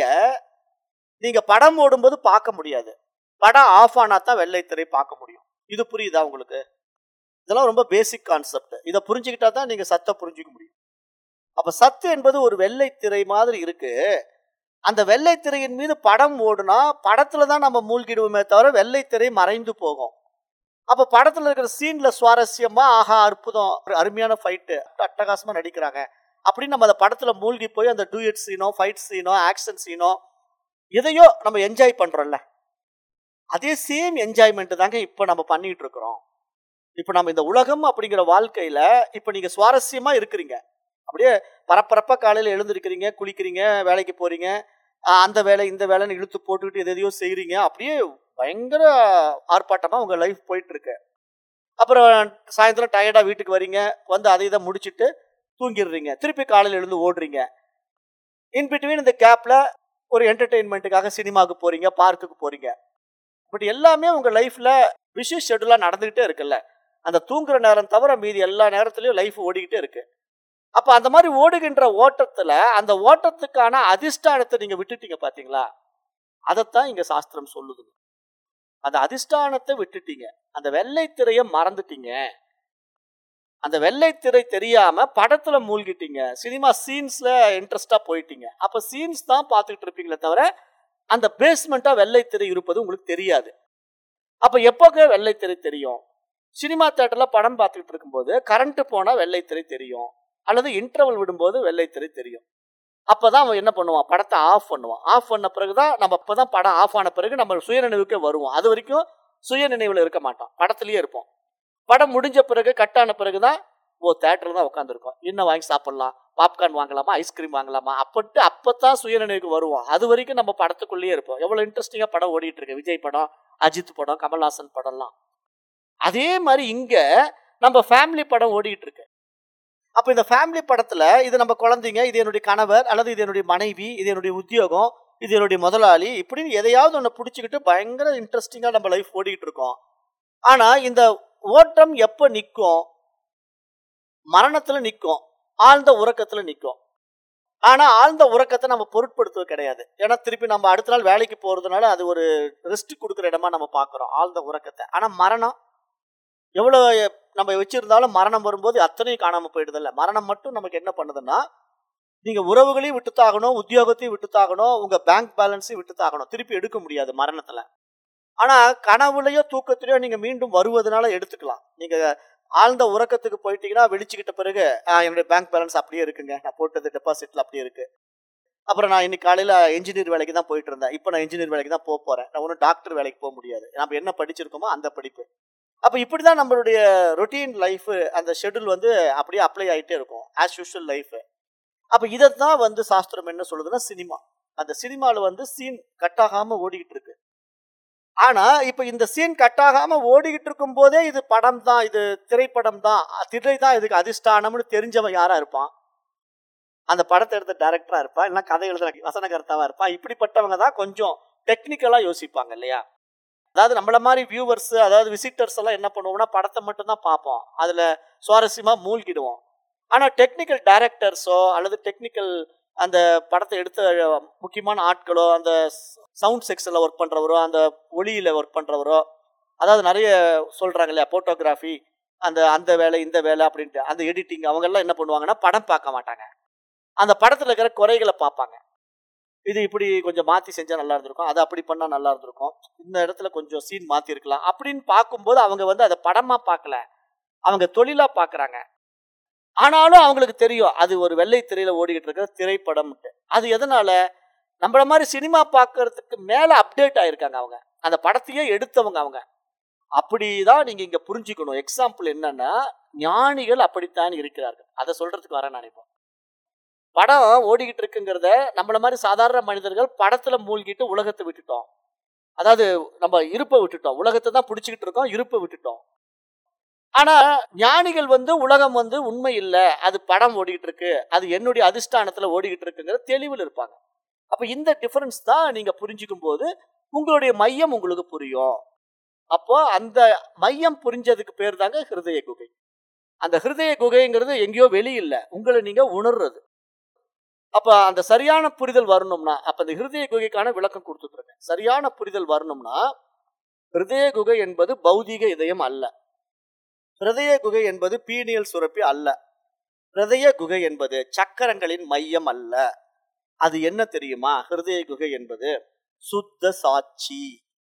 Speaker 1: நீங்க படம் ஓடும்போது பார்க்க முடியாது படம் ஆஃப் ஆனா தான் வெள்ளை திரை பார்க்க முடியும் இது புரியுதா உங்களுக்கு இதெல்லாம் ரொம்ப பேசிக் கான்செப்ட் இதை புரிஞ்சுக்கிட்டா தான் நீங்க சத்த புரிஞ்சுக்க முடியும் அப்ப சத்து என்பது ஒரு வெள்ளை திரை மாதிரி இருக்கு அந்த வெள்ளை திரையின் மீது படம் ஓடுனா படத்துல தான் நம்ம மூழ்கிடுவோமே தவிர வெள்ளை திரை மறைந்து போகும் அப்ப படத்துல இருக்கிற சீன்ல சுவாரஸ்யமா ஆஹா அற்புதம் ஒரு அருமையான ஃபைட்டு அட்டகாசமா நடிக்கிறாங்க அப்படின்னு நம்ம அந்த படத்துல மூழ்கி போய் அந்த டூயட் சீனோ ஃபைட் சீனோ ஆக்ஷன் சீனோ எதையோ நம்ம என்ஜாய் பண்றோம்ல அதே சேம் என்ஜாய்மெண்ட் தாங்க இப்போ நம்ம பண்ணிட்டு இருக்கிறோம் இப்போ நம்ம இந்த உலகம் அப்படிங்கிற வாழ்க்கையில இப்போ நீங்க சுவாரஸ்யமா இருக்கிறீங்க அப்படியே பரபரப்பா காலையில எழுந்திருக்கிறீங்க குளிக்கிறீங்க வேலைக்கு போறீங்க ஆஹ் அந்த வேலை இந்த வேலைன்னு இழுத்து போட்டுக்கிட்டு எது எதையோ செய்றீங்க அப்படியே பயங்கர ஆர்ப்பாட்டமா உங்க லைஃப் போயிட்டு இருக்கு அப்புறம் சாயந்தரம் டயர்டா வீட்டுக்கு வரீங்க வந்து அதை இதை முடிச்சிட்டு தூங்கிடுறீங்க திருப்பி காலையில் எழுந்து ஓடுறீங்க இன் பிட்வீன் இந்த கேப்ல ஒரு என்டர்டெயின்மெண்ட்டுக்காக சினிமாவுக்கு போறீங்க பார்க்குக்கு போறீங்க பட் எல்லாமே உங்க லைஃப்ல பிஸி ஷெட்யூலா நடந்துகிட்டே இருக்குல்ல அந்த தூங்குற நேரம் தவிர மீதி எல்லா நேரத்துலயும் லைஃப் ஓடிக்கிட்டே இருக்கு அப்ப அந்த மாதிரி ஓடுகின்ற ஓட்டத்துல அந்த ஓட்டத்துக்கான அதிஷ்டானத்தை நீங்க விட்டுட்டீங்க பாத்தீங்களா அதைத்தான் இங்க சாஸ்திரம் சொல்லுது அந்த அதிஷ்டானத்தை விட்டுட்டீங்க அந்த வெள்ளை திரைய மறந்துட்டீங்க அந்த வெள்ளை திரை தெரியாம படத்துல மூழ்கிட்டீங்க சினிமா சீன்ஸ்ல இன்ட்ரெஸ்டா போயிட்டீங்க அப்ப சீன்ஸ் தான் பார்த்துக்கிட்டு இருப்பீங்களே தவிர அந்த பேஸ்மெண்டா வெள்ளை திரை இருப்பது உங்களுக்கு தெரியாது அப்ப எப்போங்க வெள்ளை திரை தெரியும் சினிமா தேட்டர்ல படம் பார்த்துக்கிட்டு இருக்கும்போது கரண்ட் போனா வெள்ளை திரை தெரியும் அல்லது இன்டர்வல் விடும்போது வெள்ளை திரை தெரியும் அப்பதான் அவன் என்ன பண்ணுவான் படத்தை ஆஃப் பண்ணுவான் ஆஃப் பண்ண பிறகுதான் நம்ம அப்பதான் படம் ஆஃப் ஆன பிறகு நம்ம சுயநினைவுக்கே வருவோம் அது வரைக்கும் சுயநினைவுல இருக்க மாட்டோம் படத்துலயே இருப்போம் படம் முடிஞ்ச பிறகு கட் ஆன பிறகுதான் ஓ தேட்டர்ல தான் உட்காந்துருக்கோம் என்ன வாங்கி சாப்பிடலாம் பாப்கார்ன் வாங்கலாமா ஐஸ்கிரீம் வாங்கலாமா அப்பட்டு அப்பதான் சுயநினைவுக்கு வருவோம் அது வரைக்கும் நம்ம படத்துக்குள்ளேயே இருப்போம் எவ்வளவு இன்ட்ரெஸ்டிங்கா படம் ஓடிட்டு இருக்கு விஜய் படம் அஜித் படம் கமல்ஹாசன் படம்லாம் அதே மாதிரி இங்க நம்ம ஃபேமிலி படம் ஓடிட்டு இருக்கு அப்ப இந்த ஃபேமிலி படத்துல இது நம்ம குழந்தைங்க இது என்னுடைய கணவர் அல்லது இது என்னுடைய மனைவி இது என்னுடைய உத்தியோகம் இது என்னுடைய முதலாளி இப்படின்னு எதையாவது ஒன்று பிடிச்சிக்கிட்டு பயங்கர இன்ட்ரெஸ்டிங்கா நம்ம லைஃப் ஓடிக்கிட்டு இருக்கோம் ஆனா இந்த ஓட்டம் எப்ப நிற்கும் மரணத்துல நிற்கும் ஆழ்ந்த உறக்கத்துல நிற்கும் ஆனா ஆழ்ந்த உறக்கத்தை நம்ம பொருட்படுத்துவது கிடையாது ஏன்னா திருப்பி நம்ம அடுத்த நாள் வேலைக்கு போறதுனால அது ஒரு ரெஸ்ட் கொடுக்குற இடமா நம்ம பார்க்குறோம் ஆழ்ந்த உறக்கத்தை ஆனா மரணம் எவ்வளவு நம்ம வச்சிருந்தாலும் மரணம் வரும்போது அத்தனையும் காணாம போயிடுதில்ல மரணம் மட்டும் நமக்கு என்ன பண்ணுதுன்னா நீங்க உறவுகளையும் விட்டுத்தாகணும் உத்தியோகத்தையும் விட்டுத்தாகணும் உங்க பேங்க் பேலன்ஸையும் விட்டுத்தாகணும் திருப்பி எடுக்க முடியாது மரணத்துல ஆனா கனவுலையோ தூக்கத்திலையோ நீங்க மீண்டும் வருவதனால எடுத்துக்கலாம் நீங்க ஆழ்ந்த உறக்கத்துக்கு போயிட்டீங்கன்னா வெளிச்சுக்கிட்ட பிறகு "ஆ, என்னுடைய பேங்க் பேலன்ஸ் அப்படியே இருக்குங்க நான் போட்டது டெபாசிட்ல அப்படியே இருக்கு அப்புறம் நான் இன்னைக்கு காலையில இன்ஜினியர் வேலைக்கு தான் போயிட்டு இருந்தேன் இப்போ நான் இன்ஜினியர் வேலைக்கு தான் போக போறேன் நான் ஒன்றும் டாக்டர் வேலைக்கு போக முடியாது நம்ம என்ன படிச்சிருக்கோமோ அந்த படிப்பு அப்ப இப்படிதான் நம்மளுடைய ரொட்டீன் லைஃப் அந்த ஷெட்யூல் வந்து அப்படியே அப்ளை ஆயிட்டே இருக்கும் ஆஸ் யூஷுவல் லைஃப் அப்ப இதைத்தான் வந்து சாஸ்திரம் என்ன சொல்லுதுன்னா சினிமா அந்த சினிமால வந்து சீன் கட் ஆகாம ஓடிக்கிட்டு இருக்கு ஆனா இப்ப இந்த சீன் கட் ஆகாம ஓடிக்கிட்டு இருக்கும் போதே இது படம் தான் இது திரைப்படம் தான் திரை தான் இதுக்கு அதிஷ்டானம்னு தெரிஞ்சவன் யாரா இருப்பான் அந்த படத்தை எடுத்த டைரக்டரா இருப்பான் இல்லைன்னா கதை எழுதுற வசனகர்த்தாவா இருப்பான் இப்படிப்பட்டவங்க தான் கொஞ்சம் டெக்னிக்கலா யோசிப்பாங்க இல்லையா அதாவது நம்மள மாதிரி வியூவர்ஸ் அதாவது விசிட்டர்ஸ் எல்லாம் என்ன பண்ணுவோம்னா படத்தை மட்டும் தான் பார்ப்போம் அதுல சுவாரஸ்யமா மூழ்கிடுவோம் ஆனா டெக்னிக்கல் டைரக்டர்ஸோ அல்லது டெக்னிக்கல் அந்த படத்தை எடுத்த முக்கியமான ஆட்களோ அந்த சவுண்ட் செக்ஷன்ல ஒர்க் பண்றவரோ அந்த ஒளியில ஒர்க் பண்றவரோ அதாவது நிறைய சொல்றாங்க இல்லையா போட்டோகிராஃபி அந்த அந்த வேலை இந்த வேலை அப்படின்ட்டு அந்த எடிட்டிங் அவங்க எல்லாம் என்ன பண்ணுவாங்கன்னா படம் பார்க்க மாட்டாங்க அந்த படத்துல இருக்கிற குறைகளை பார்ப்பாங்க இது இப்படி கொஞ்சம் மாத்தி செஞ்சா நல்லா இருந்திருக்கும் அது அப்படி பண்ணா நல்லா இருந்திருக்கும் இந்த இடத்துல கொஞ்சம் சீன் மாத்தி இருக்கலாம் அப்படின்னு பார்க்கும்போது அவங்க வந்து அதை படமா பார்க்கல அவங்க தொழிலா பார்க்கறாங்க ஆனாலும் அவங்களுக்கு தெரியும் அது ஒரு வெள்ளை திரையில ஓடிக்கிட்டு இருக்கிற திரைப்படம்ட்டு அது எதனால நம்மள மாதிரி சினிமா பார்க்கறதுக்கு மேல அப்டேட் ஆயிருக்காங்க அவங்க அந்த படத்தையே எடுத்தவங்க அவங்க அப்படிதான் நீங்க இங்க புரிஞ்சுக்கணும் எக்ஸாம்பிள் என்னன்னா ஞானிகள் அப்படித்தான் இருக்கிறார்கள் அதை சொல்றதுக்கு வரேன் நான் இப்போ படம் ஓடிக்கிட்டு இருக்குங்கிறத நம்மள மாதிரி சாதாரண மனிதர்கள் படத்துல மூழ்கிட்டு உலகத்தை விட்டுட்டோம் அதாவது நம்ம இருப்பை விட்டுட்டோம் உலகத்தை தான் பிடிச்சிக்கிட்டு இருக்கோம் இருப்பை விட்டுட்டோம் ஆனா ஞானிகள் வந்து உலகம் வந்து உண்மை இல்லை அது படம் ஓடிக்கிட்டு இருக்கு அது என்னுடைய அதிஷ்டானத்துல ஓடிக்கிட்டு இருக்குங்கிற தெளிவில் இருப்பாங்க அப்ப இந்த டிஃபரன்ஸ் தான் நீங்க புரிஞ்சுக்கும் போது உங்களுடைய மையம் உங்களுக்கு புரியும் அப்போ அந்த மையம் புரிஞ்சதுக்கு பேர் தாங்க ஹிருதய குகை அந்த ஹிருதய குகைங்கிறது எங்கேயோ வெளியில்ல உங்களை நீங்க உணர்றது அப்ப அந்த சரியான புரிதல் வரணும்னா அப்ப இந்த ஹிருதய குகைக்கான விளக்கம் கொடுத்துட்டு இருக்கேன் சரியான புரிதல் வரணும்னா ஹிருதய குகை என்பது பௌதீக இதயம் அல்ல ஹிருதய குகை என்பது பீனியல் சுரப்பி அல்ல ஹிருதய குகை என்பது சக்கரங்களின் மையம் அல்ல அது என்ன தெரியுமா ஹிருதய குகை என்பது சுத்த சாட்சி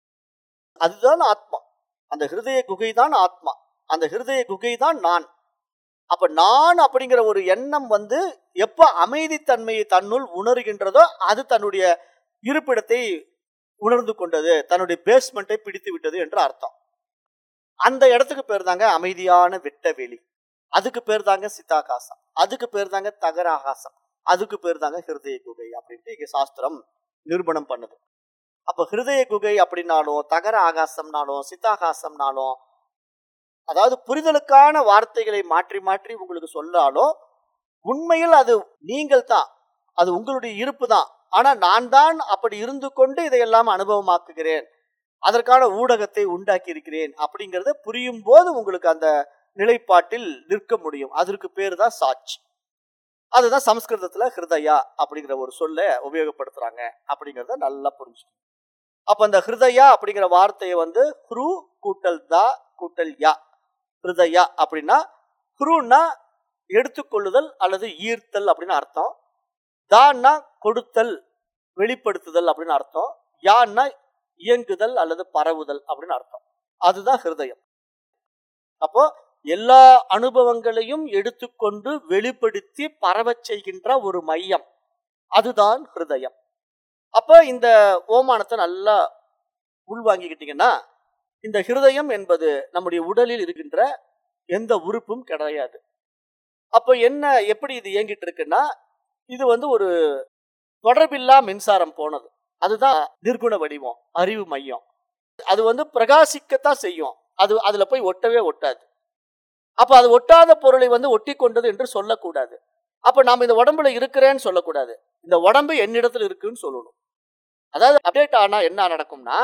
Speaker 1: அதுதான் ஆத்மா அந்த ஹிருதய குகை தான் ஆத்மா அந்த ஹிருதய குகை தான் நான் அப்ப நான் அப்படிங்கிற ஒரு எண்ணம் வந்து எப்ப அமைதித்தன்மையை தன்னுள் உணர்கின்றதோ அது தன்னுடைய இருப்பிடத்தை உணர்ந்து கொண்டது தன்னுடைய பேஸ்மெண்ட்டை பிடித்து விட்டது என்று அர்த்தம் அந்த இடத்துக்கு பேர் தாங்க அமைதியான வெட்ட வெளி அதுக்கு பேர் தாங்க சித்தாகாசம் அதுக்கு பேர் தாங்க தகராகாசம் அதுக்கு பேர் தாங்க ஹிருதய குகை அப்படின்ட்டு இங்க சாஸ்திரம் நிரூபணம் பண்ணுது அப்ப ஹிருதய குகை அப்படின்னாலும் தகர ஆகாசம்னாலும் சித்தாகாசம்னாலும் அதாவது புரிதலுக்கான வார்த்தைகளை மாற்றி மாற்றி உங்களுக்கு சொன்னாலும் உண்மையில் அது நீங்கள் தான் அது உங்களுடைய இருப்பு தான் ஆனா நான் தான் அப்படி இருந்து கொண்டு இதையெல்லாம் அனுபவமாக்குகிறேன் அதற்கான ஊடகத்தை உண்டாக்கி இருக்கிறேன் அப்படிங்கறத புரியும் போது உங்களுக்கு அந்த நிலைப்பாட்டில் நிற்க முடியும் அதற்கு பேர் தான் சாட்சி அதுதான் சம்ஸ்கிருதத்துல ஹிருதயா அப்படிங்கிற ஒரு சொல்ல உபயோகப்படுத்துறாங்க அப்படிங்கறத நல்லா புரிஞ்சுக்கணும் அப்ப அந்த ஹிருதயா அப்படிங்கிற வார்த்தையை வந்து ஹ்ரு கூட்டல் தா கூட்டல் யா ஹிருதயா அப்படின்னா ஹ்ருன்னா எடுத்துக்கொள்ளுதல் அல்லது ஈர்த்தல் அப்படின்னு அர்த்தம் தான்னா கொடுத்தல் வெளிப்படுத்துதல் அப்படின்னு அர்த்தம் யான்னா இயங்குதல் அல்லது பரவுதல் அப்படின்னு அர்த்தம் அதுதான் ஹிருதயம் அப்போ எல்லா அனுபவங்களையும் எடுத்துக்கொண்டு வெளிப்படுத்தி பரவச் செய்கின்ற ஒரு மையம் அதுதான் ஹிருதயம் அப்ப இந்த ஓமானத்தை நல்லா உள்வாங்கிக்கிட்டீங்கன்னா இந்த ஹிருதயம் என்பது நம்முடைய உடலில் இருக்கின்ற எந்த உறுப்பும் கிடையாது அப்ப என்ன எப்படி இது இயங்கிட்டு இருக்குன்னா இது வந்து ஒரு தொடர்பில்லா மின்சாரம் போனது அதுதான் நிர்குண வடிவம் அறிவு மையம் அது வந்து பிரகாசிக்கத்தான் செய்யும் அது அதுல போய் ஒட்டவே ஒட்டாது
Speaker 2: அப்ப அது ஒட்டாத பொருளை வந்து ஒட்டி கொண்டது என்று சொல்லக்கூடாது அப்ப நாம இந்த உடம்புல இருக்கிறேன்னு சொல்லக்கூடாது இந்த உடம்பு என்னிடத்துல இருக்குன்னு சொல்லணும் அதாவது அப்டேட் ஆனா என்ன நடக்கும்னா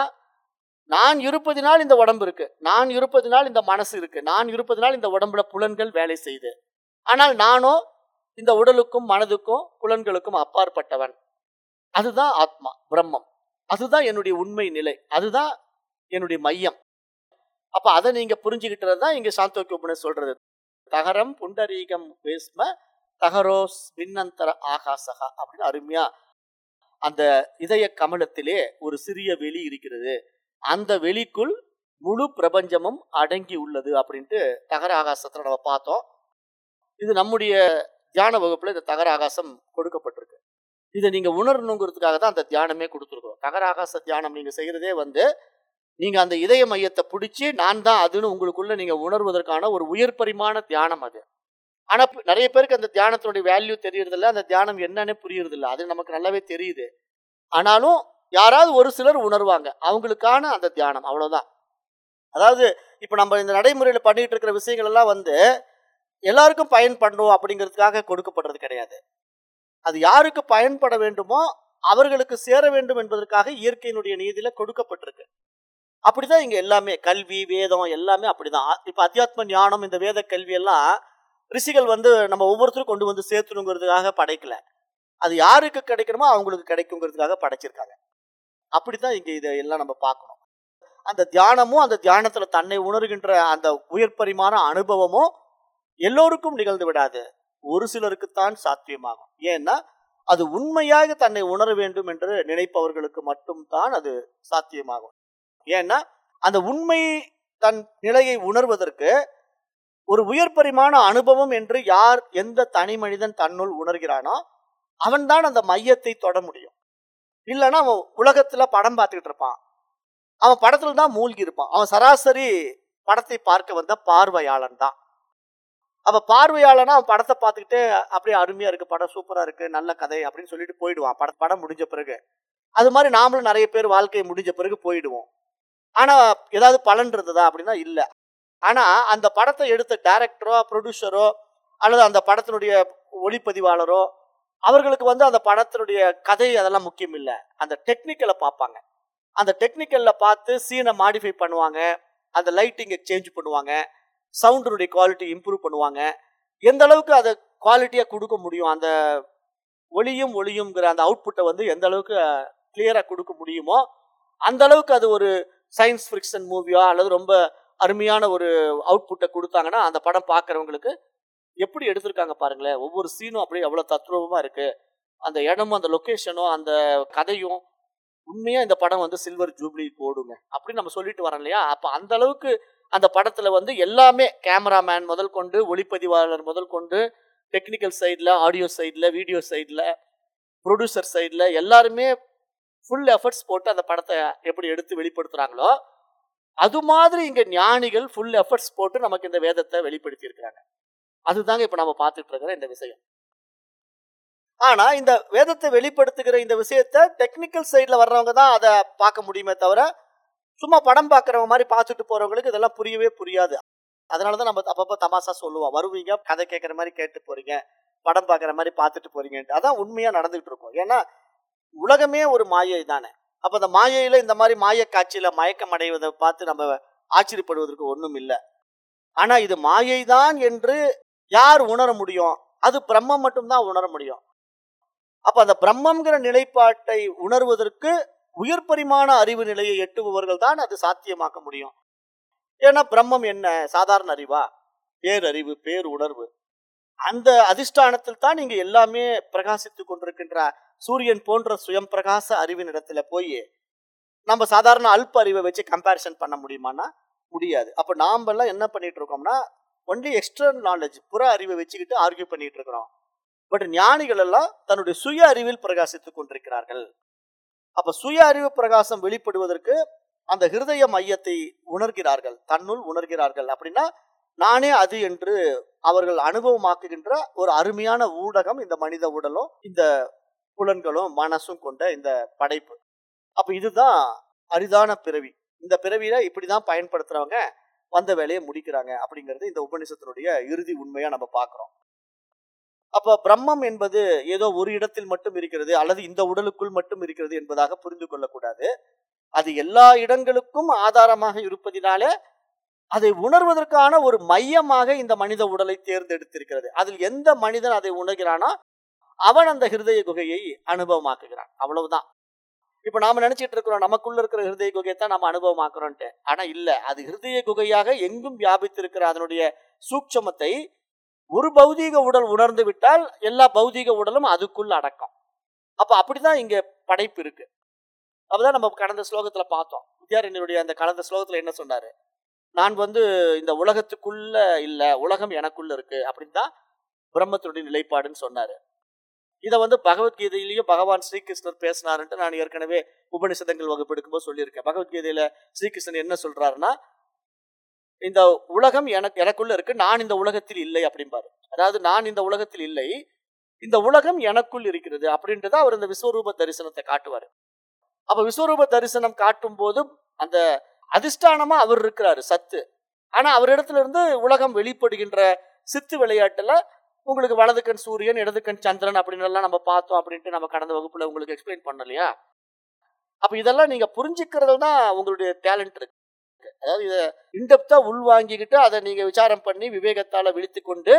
Speaker 2: நான் இருப்பதினால் இந்த உடம்பு இருக்கு நான் இருப்பதினால் இந்த மனசு இருக்கு நான் இருப்பதினால் இந்த உடம்புல புலன்கள் வேலை செய்யுது ஆனால் நானோ இந்த உடலுக்கும் மனதுக்கும் புலன்களுக்கும் அப்பாற்பட்டவன் அதுதான் ஆத்மா பிரம்மம் அதுதான் என்னுடைய உண்மை நிலை அதுதான் என்னுடைய மையம் அப்ப அதை நீங்க புரிஞ்சுக்கிட்டது தான் இங்க சாந்தோக்கிய உபநிஷம் சொல்றது தகரம் புண்டரீகம் வேஸ்ம தகரோஸ் பின்னந்தர ஆகாசகா அப்படின்னு அருமையா அந்த இதய கமலத்திலே ஒரு சிறிய வெளி இருக்கிறது அந்த வெளிக்குள் முழு பிரபஞ்சமும் அடங்கி உள்ளது அப்படின்ட்டு தகர ஆகாசத்துல நம்ம பார்த்தோம் இது நம்முடைய தியான வகுப்புல இந்த தகர ஆகாசம் கொடுக்கப்பட்டிருக்கு இதை நீங்க உணரணுங்கிறதுக்காக தான் அந்த தியானமே கொடுத்துருக்கோம் தகர ஆகாச தியானம் நீங்க செய்யறதே வந்து நீங்க அந்த இதய மையத்தை பிடிச்சி நான் தான் அதுன்னு உங்களுக்குள்ள நீங்க உணர்வதற்கான ஒரு உயர் பரிமாண தியானம் அது ஆனா ப- நிறைய பேருக்கு அந்த தியானத்தினுடைய வேல்யூ தெரியறதில்ல அந்த தியானம் என்னன்னு புரியறதில்ல அது நமக்கு நல்லாவே தெரியுது ஆனாலும் யாராவது ஒரு சிலர் உணர்வாங்க அவங்களுக்கான அந்த தியானம் அவ்வளவுதான் அதாவது இப்ப நம்ம இந்த நடைமுறையில பண்ணிட்டு இருக்கிற விஷயங்கள் எல்லாம் வந்து எல்லாருக்கும் பயன்படணும் அப்படிங்கிறதுக்காக கொடுக்கப்படுறது கிடையாது அது யாருக்கு பயன்பட வேண்டுமோ அவர்களுக்கு சேர வேண்டும் என்பதற்காக இயற்கையினுடைய நீதியில கொடுக்கப்பட்டிருக்கு அப்படிதான் இங்க எல்லாமே கல்வி வேதம் எல்லாமே அப்படிதான் அ- இப்ப அத்தியாத்ம ஞானம் இந்த வேத கல்வி எல்லாம் ரிஷிகள் வந்து நம்ம ஒவ்வொருத்தரும் கொண்டு வந்து சேர்த்துணுங்கிறதுக்காக படைக்கல அது யாருக்கு கிடைக்கணுமோ அவங்களுக்கு கிடைக்குங்கிறதுக்காக படைச்சிருக்காங்க அப்படித்தான் இங்க இதை எல்லாம் நம்ம பார்க்கணும் அந்த தியானமும் அந்த தியானத்துல தன்னை உணர்கின்ற அந்த உயர் பரிமாண அனுபவமும் எல்லோருக்கும் நிகழ்ந்து விடாது ஒரு சிலருக்குத்தான் சாத்தியமாகும் ஏன்னா அது உண்மையாக தன்னை உணர வேண்டும் என்று நினைப்பவர்களுக்கு மட்டும்தான் அது சாத்தியமாகும் ஏன்னா அந்த உண்மை தன் நிலையை உணர்வதற்கு ஒரு உயர் பரிமாண அனுபவம் என்று யார் எந்த தனி மனிதன் தன்னுள் உணர்கிறானோ அவன்தான் அந்த மையத்தை தொட முடியும் இல்லைன்னா அவன் உலகத்துல படம் பார்த்துக்கிட்டு இருப்பான் அவன் படத்துல தான் மூழ்கி இருப்பான் அவன் சராசரி படத்தை பார்க்க வந்த பார்வையாளன் தான் அப்ப பார்வையாளனா அவன் படத்தை பார்த்துக்கிட்டே அப்படியே அருமையா இருக்கு படம் சூப்பரா இருக்கு நல்ல கதை அப்படின்னு சொல்லிட்டு போயிடுவான் படம் படம் முடிஞ்ச பிறகு அது மாதிரி நாமளும் நிறைய பேர் வாழ்க்கை முடிஞ்ச பிறகு போயிடுவோம் ஆனா ஏதாவது பலன் இருந்ததா அப்படின்னா இல்ல ஆனா அந்த படத்தை எடுத்த டைரக்டரோ ப்ரொடியூசரோ அல்லது அந்த படத்தினுடைய ஒளிப்பதிவாளரோ அவர்களுக்கு வந்து அந்த படத்தினுடைய கதை அதெல்லாம் முக்கியம் இல்லை அந்த டெக்னிக்கலை பார்ப்பாங்க அந்த டெக்னிக்கல்ல பார்த்து சீனை மாடிஃபை பண்ணுவாங்க அந்த லைட்டிங்கை சேஞ்ச் பண்ணுவாங்க சவுண்டனுடைய குவாலிட்டி இம்ப்ரூவ் பண்ணுவாங்க எந்த அளவுக்கு அதை குவாலிட்டியாக கொடுக்க முடியும் அந்த ஒளியும் ஒளியும்ங்கிற அந்த அவுட்புட்டை வந்து எந்த அளவுக்கு கிளியராக கொடுக்க முடியுமோ அந்த அளவுக்கு அது ஒரு சயின்ஸ் ஃபிக்ஷன் மூவியோ அல்லது ரொம்ப அருமையான ஒரு அவுட்புட்டை கொடுத்தாங்கன்னா அந்த படம் பார்க்குறவங்களுக்கு எப்படி எடுத்திருக்காங்க பாருங்களேன் ஒவ்வொரு சீனும் அப்படியே எவ்வளோ தத்ரூபமாக இருக்கு அந்த இடமும் அந்த லொக்கேஷனும் அந்த கதையும் உண்மையா இந்த படம் வந்து சில்வர் ஜூப்ளி போடுங்க அப்படின்னு நம்ம சொல்லிட்டு வரோம் இல்லையா அப்ப அந்த அளவுக்கு அந்த படத்துல வந்து எல்லாமே கேமராமேன் முதல் கொண்டு ஒளிப்பதிவாளர் முதல் கொண்டு டெக்னிக்கல் சைடில் ஆடியோ சைடில் வீடியோ சைடில் ப்ரொடியூசர் சைடில் எல்லாருமே ஃபுல் எஃபர்ட்ஸ் போட்டு அந்த படத்தை எப்படி எடுத்து வெளிப்படுத்துறாங்களோ அது மாதிரி இங்க ஞானிகள் ஃபுல் எஃபர்ட்ஸ் போட்டு நமக்கு இந்த வேதத்தை வெளிப்படுத்தி இருக்கிறாங்க அதுதாங்க இப்ப நம்ம பார்த்துட்டு இருக்கிற இந்த விஷயம் ஆனா இந்த வேதத்தை வெளிப்படுத்துகிற இந்த விஷயத்த டெக்னிக்கல் சைட்ல வர்றவங்க தான் அதை பார்க்க முடியுமே தவிர சும்மா படம் பார்க்குறவங்க மாதிரி பார்த்துட்டு போறவங்களுக்கு இதெல்லாம் புரியவே புரியாது அதனால தான் நம்ம அப்பப்போ தமாசா சொல்லுவோம் வருவீங்க கதை கேட்குற மாதிரி கேட்டு போறீங்க படம் பார்க்குற மாதிரி பார்த்துட்டு போறீங்கன்ட்டு அதான் உண்மையா நடந்துகிட்டு இருக்கும் ஏன்னா உலகமே ஒரு மாயை தானே அப்போ அந்த மாயையில இந்த மாதிரி மாய காட்சியில மயக்கம் அடைவதை பார்த்து நம்ம ஆச்சரியப்படுவதற்கு ஒன்றும் இல்லை ஆனா இது மாயை தான் என்று யார் உணர முடியும் அது பிரம்மம் மட்டும்தான் உணர முடியும் அப்ப அந்த பிரம்மங்கிற நிலைப்பாட்டை உணர்வதற்கு உயர் பரிமாண அறிவு நிலையை எட்டுபவர்கள் தான் அது சாத்தியமாக்க முடியும் ஏன்னா பிரம்மம் என்ன சாதாரண அறிவா பேரறிவு பேர் உணர்வு அந்த அதிஷ்டானத்தில் தான் இங்க எல்லாமே பிரகாசித்துக் கொண்டிருக்கின்ற சூரியன் போன்ற சுயம் பிரகாச அறிவின் இடத்துல போய் நம்ம சாதாரண அல்ப அறிவை வச்சு கம்பேரிசன் பண்ண முடியுமானா முடியாது அப்ப நாம எல்லாம் என்ன பண்ணிட்டு இருக்கோம்னா ஒன்லி எக்ஸ்டர்னல் நாலேஜ் புற அறிவை வச்சுக்கிட்டு ஆர்கியூ பண்ணிட்டு இருக்கிறோம் பட் ஞானிகள் எல்லாம் தன்னுடைய சுய அறிவில் பிரகாசித்துக் கொண்டிருக்கிறார்கள் அப்ப சுய அறிவு பிரகாசம் வெளிப்படுவதற்கு அந்த ஹிருதய மையத்தை உணர்கிறார்கள் தன்னுள் உணர்கிறார்கள் அப்படின்னா நானே அது என்று அவர்கள் அனுபவமாக்குகின்ற ஒரு அருமையான ஊடகம் இந்த மனித உடலும் இந்த புலன்களும் மனசும் கொண்ட இந்த படைப்பு அப்ப இதுதான் அரிதான பிறவி இந்த பிறவியில இப்படிதான் பயன்படுத்துறவங்க
Speaker 1: வந்த வேலையை முடிக்கிறாங்க அப்படிங்கிறது இந்த உபநிஷத்தினுடைய இறுதி உண்மையா நம்ம பார்க்கிறோம் அப்ப பிரம்மம் என்பது ஏதோ ஒரு இடத்தில் மட்டும் இருக்கிறது அல்லது இந்த உடலுக்குள் மட்டும் இருக்கிறது என்பதாக புரிந்து கொள்ளக்கூடாது அது எல்லா இடங்களுக்கும் ஆதாரமாக இருப்பதினாலே அதை உணர்வதற்கான ஒரு மையமாக இந்த மனித உடலை தேர்ந்தெடுத்திருக்கிறது அதில் எந்த மனிதன் அதை உணர்கிறானோ அவன் அந்த ஹிருதய குகையை அனுபவமாக்குகிறான் அவ்வளவுதான் இப்ப நாம நினைச்சிட்டு இருக்கிறோம் நமக்குள்ள இருக்கிற ஹிருதய குகையை தான் நம்ம அனுபவமாக்குறோம்ட்டு ஆனா இல்ல அது ஹிருதய குகையாக எங்கும் வியாபித்திருக்கிற அதனுடைய சூட்சமத்தை ஒரு பௌதீக உடல் உணர்ந்து விட்டால் எல்லா பௌதீக உடலும் அதுக்குள்ள அடக்கம் அப்ப அப்படிதான் இங்க படைப்பு இருக்கு அப்பதான் நம்ம கடந்த ஸ்லோகத்துல பார்த்தோம் வித்யாரண்யருடைய அந்த கடந்த ஸ்லோகத்துல என்ன சொன்னாரு நான் வந்து இந்த உலகத்துக்குள்ள இல்ல உலகம் எனக்குள்ள இருக்கு அப்படின்னு தான் பிரம்மத்தினுடைய நிலைப்பாடுன்னு சொன்னாரு இதை வந்து பகவத்கீதையிலேயும் பகவான் ஸ்ரீகிருஷ்ணர் பேசினாருன்ட்டு நான் ஏற்கனவே உபனிஷதங்கள் வகுப்பு எடுக்கும்போது சொல்லியிருக்கேன் பகவத்கீதையில ஸ்ரீகிருஷ்ணன் என்ன சொல்றாருன்னா இந்த உலகம் எனக்கு எனக்குள்ள இருக்கு நான் இந்த உலகத்தில் இல்லை அப்படிம்பாரு அதாவது நான் இந்த உலகத்தில் இல்லை இந்த உலகம் எனக்குள் இருக்கிறது அப்படின்றத அவர் இந்த விஸ்வரூப தரிசனத்தை காட்டுவார் அப்ப விஸ்வரூப தரிசனம் காட்டும் போது அந்த அதிஷ்டானமா அவர் இருக்கிறாரு சத்து ஆனா அவரிடத்துல இருந்து உலகம் வெளிப்படுகின்ற சித்து விளையாட்டுல உங்களுக்கு வலது கண் சூரியன் இடது கண் சந்திரன் அப்படின்னு எல்லாம் நம்ம பார்த்தோம் அப்படின்ட்டு நம்ம கடந்த வகுப்புல உங்களுக்கு எக்ஸ்பிளைன் பண்ணோம் இல்லையா அப்ப இதெல்லாம் நீங்க புரிஞ்சுக்கிறது தான் உங்களுடைய டேலண்ட் இருக்கு அதாவது இதை இன்டெப்தா உள்வாங்கிக்கிட்டு அதை நீங்க விசாரம் பண்ணி விவேகத்தால விழித்து கொண்டு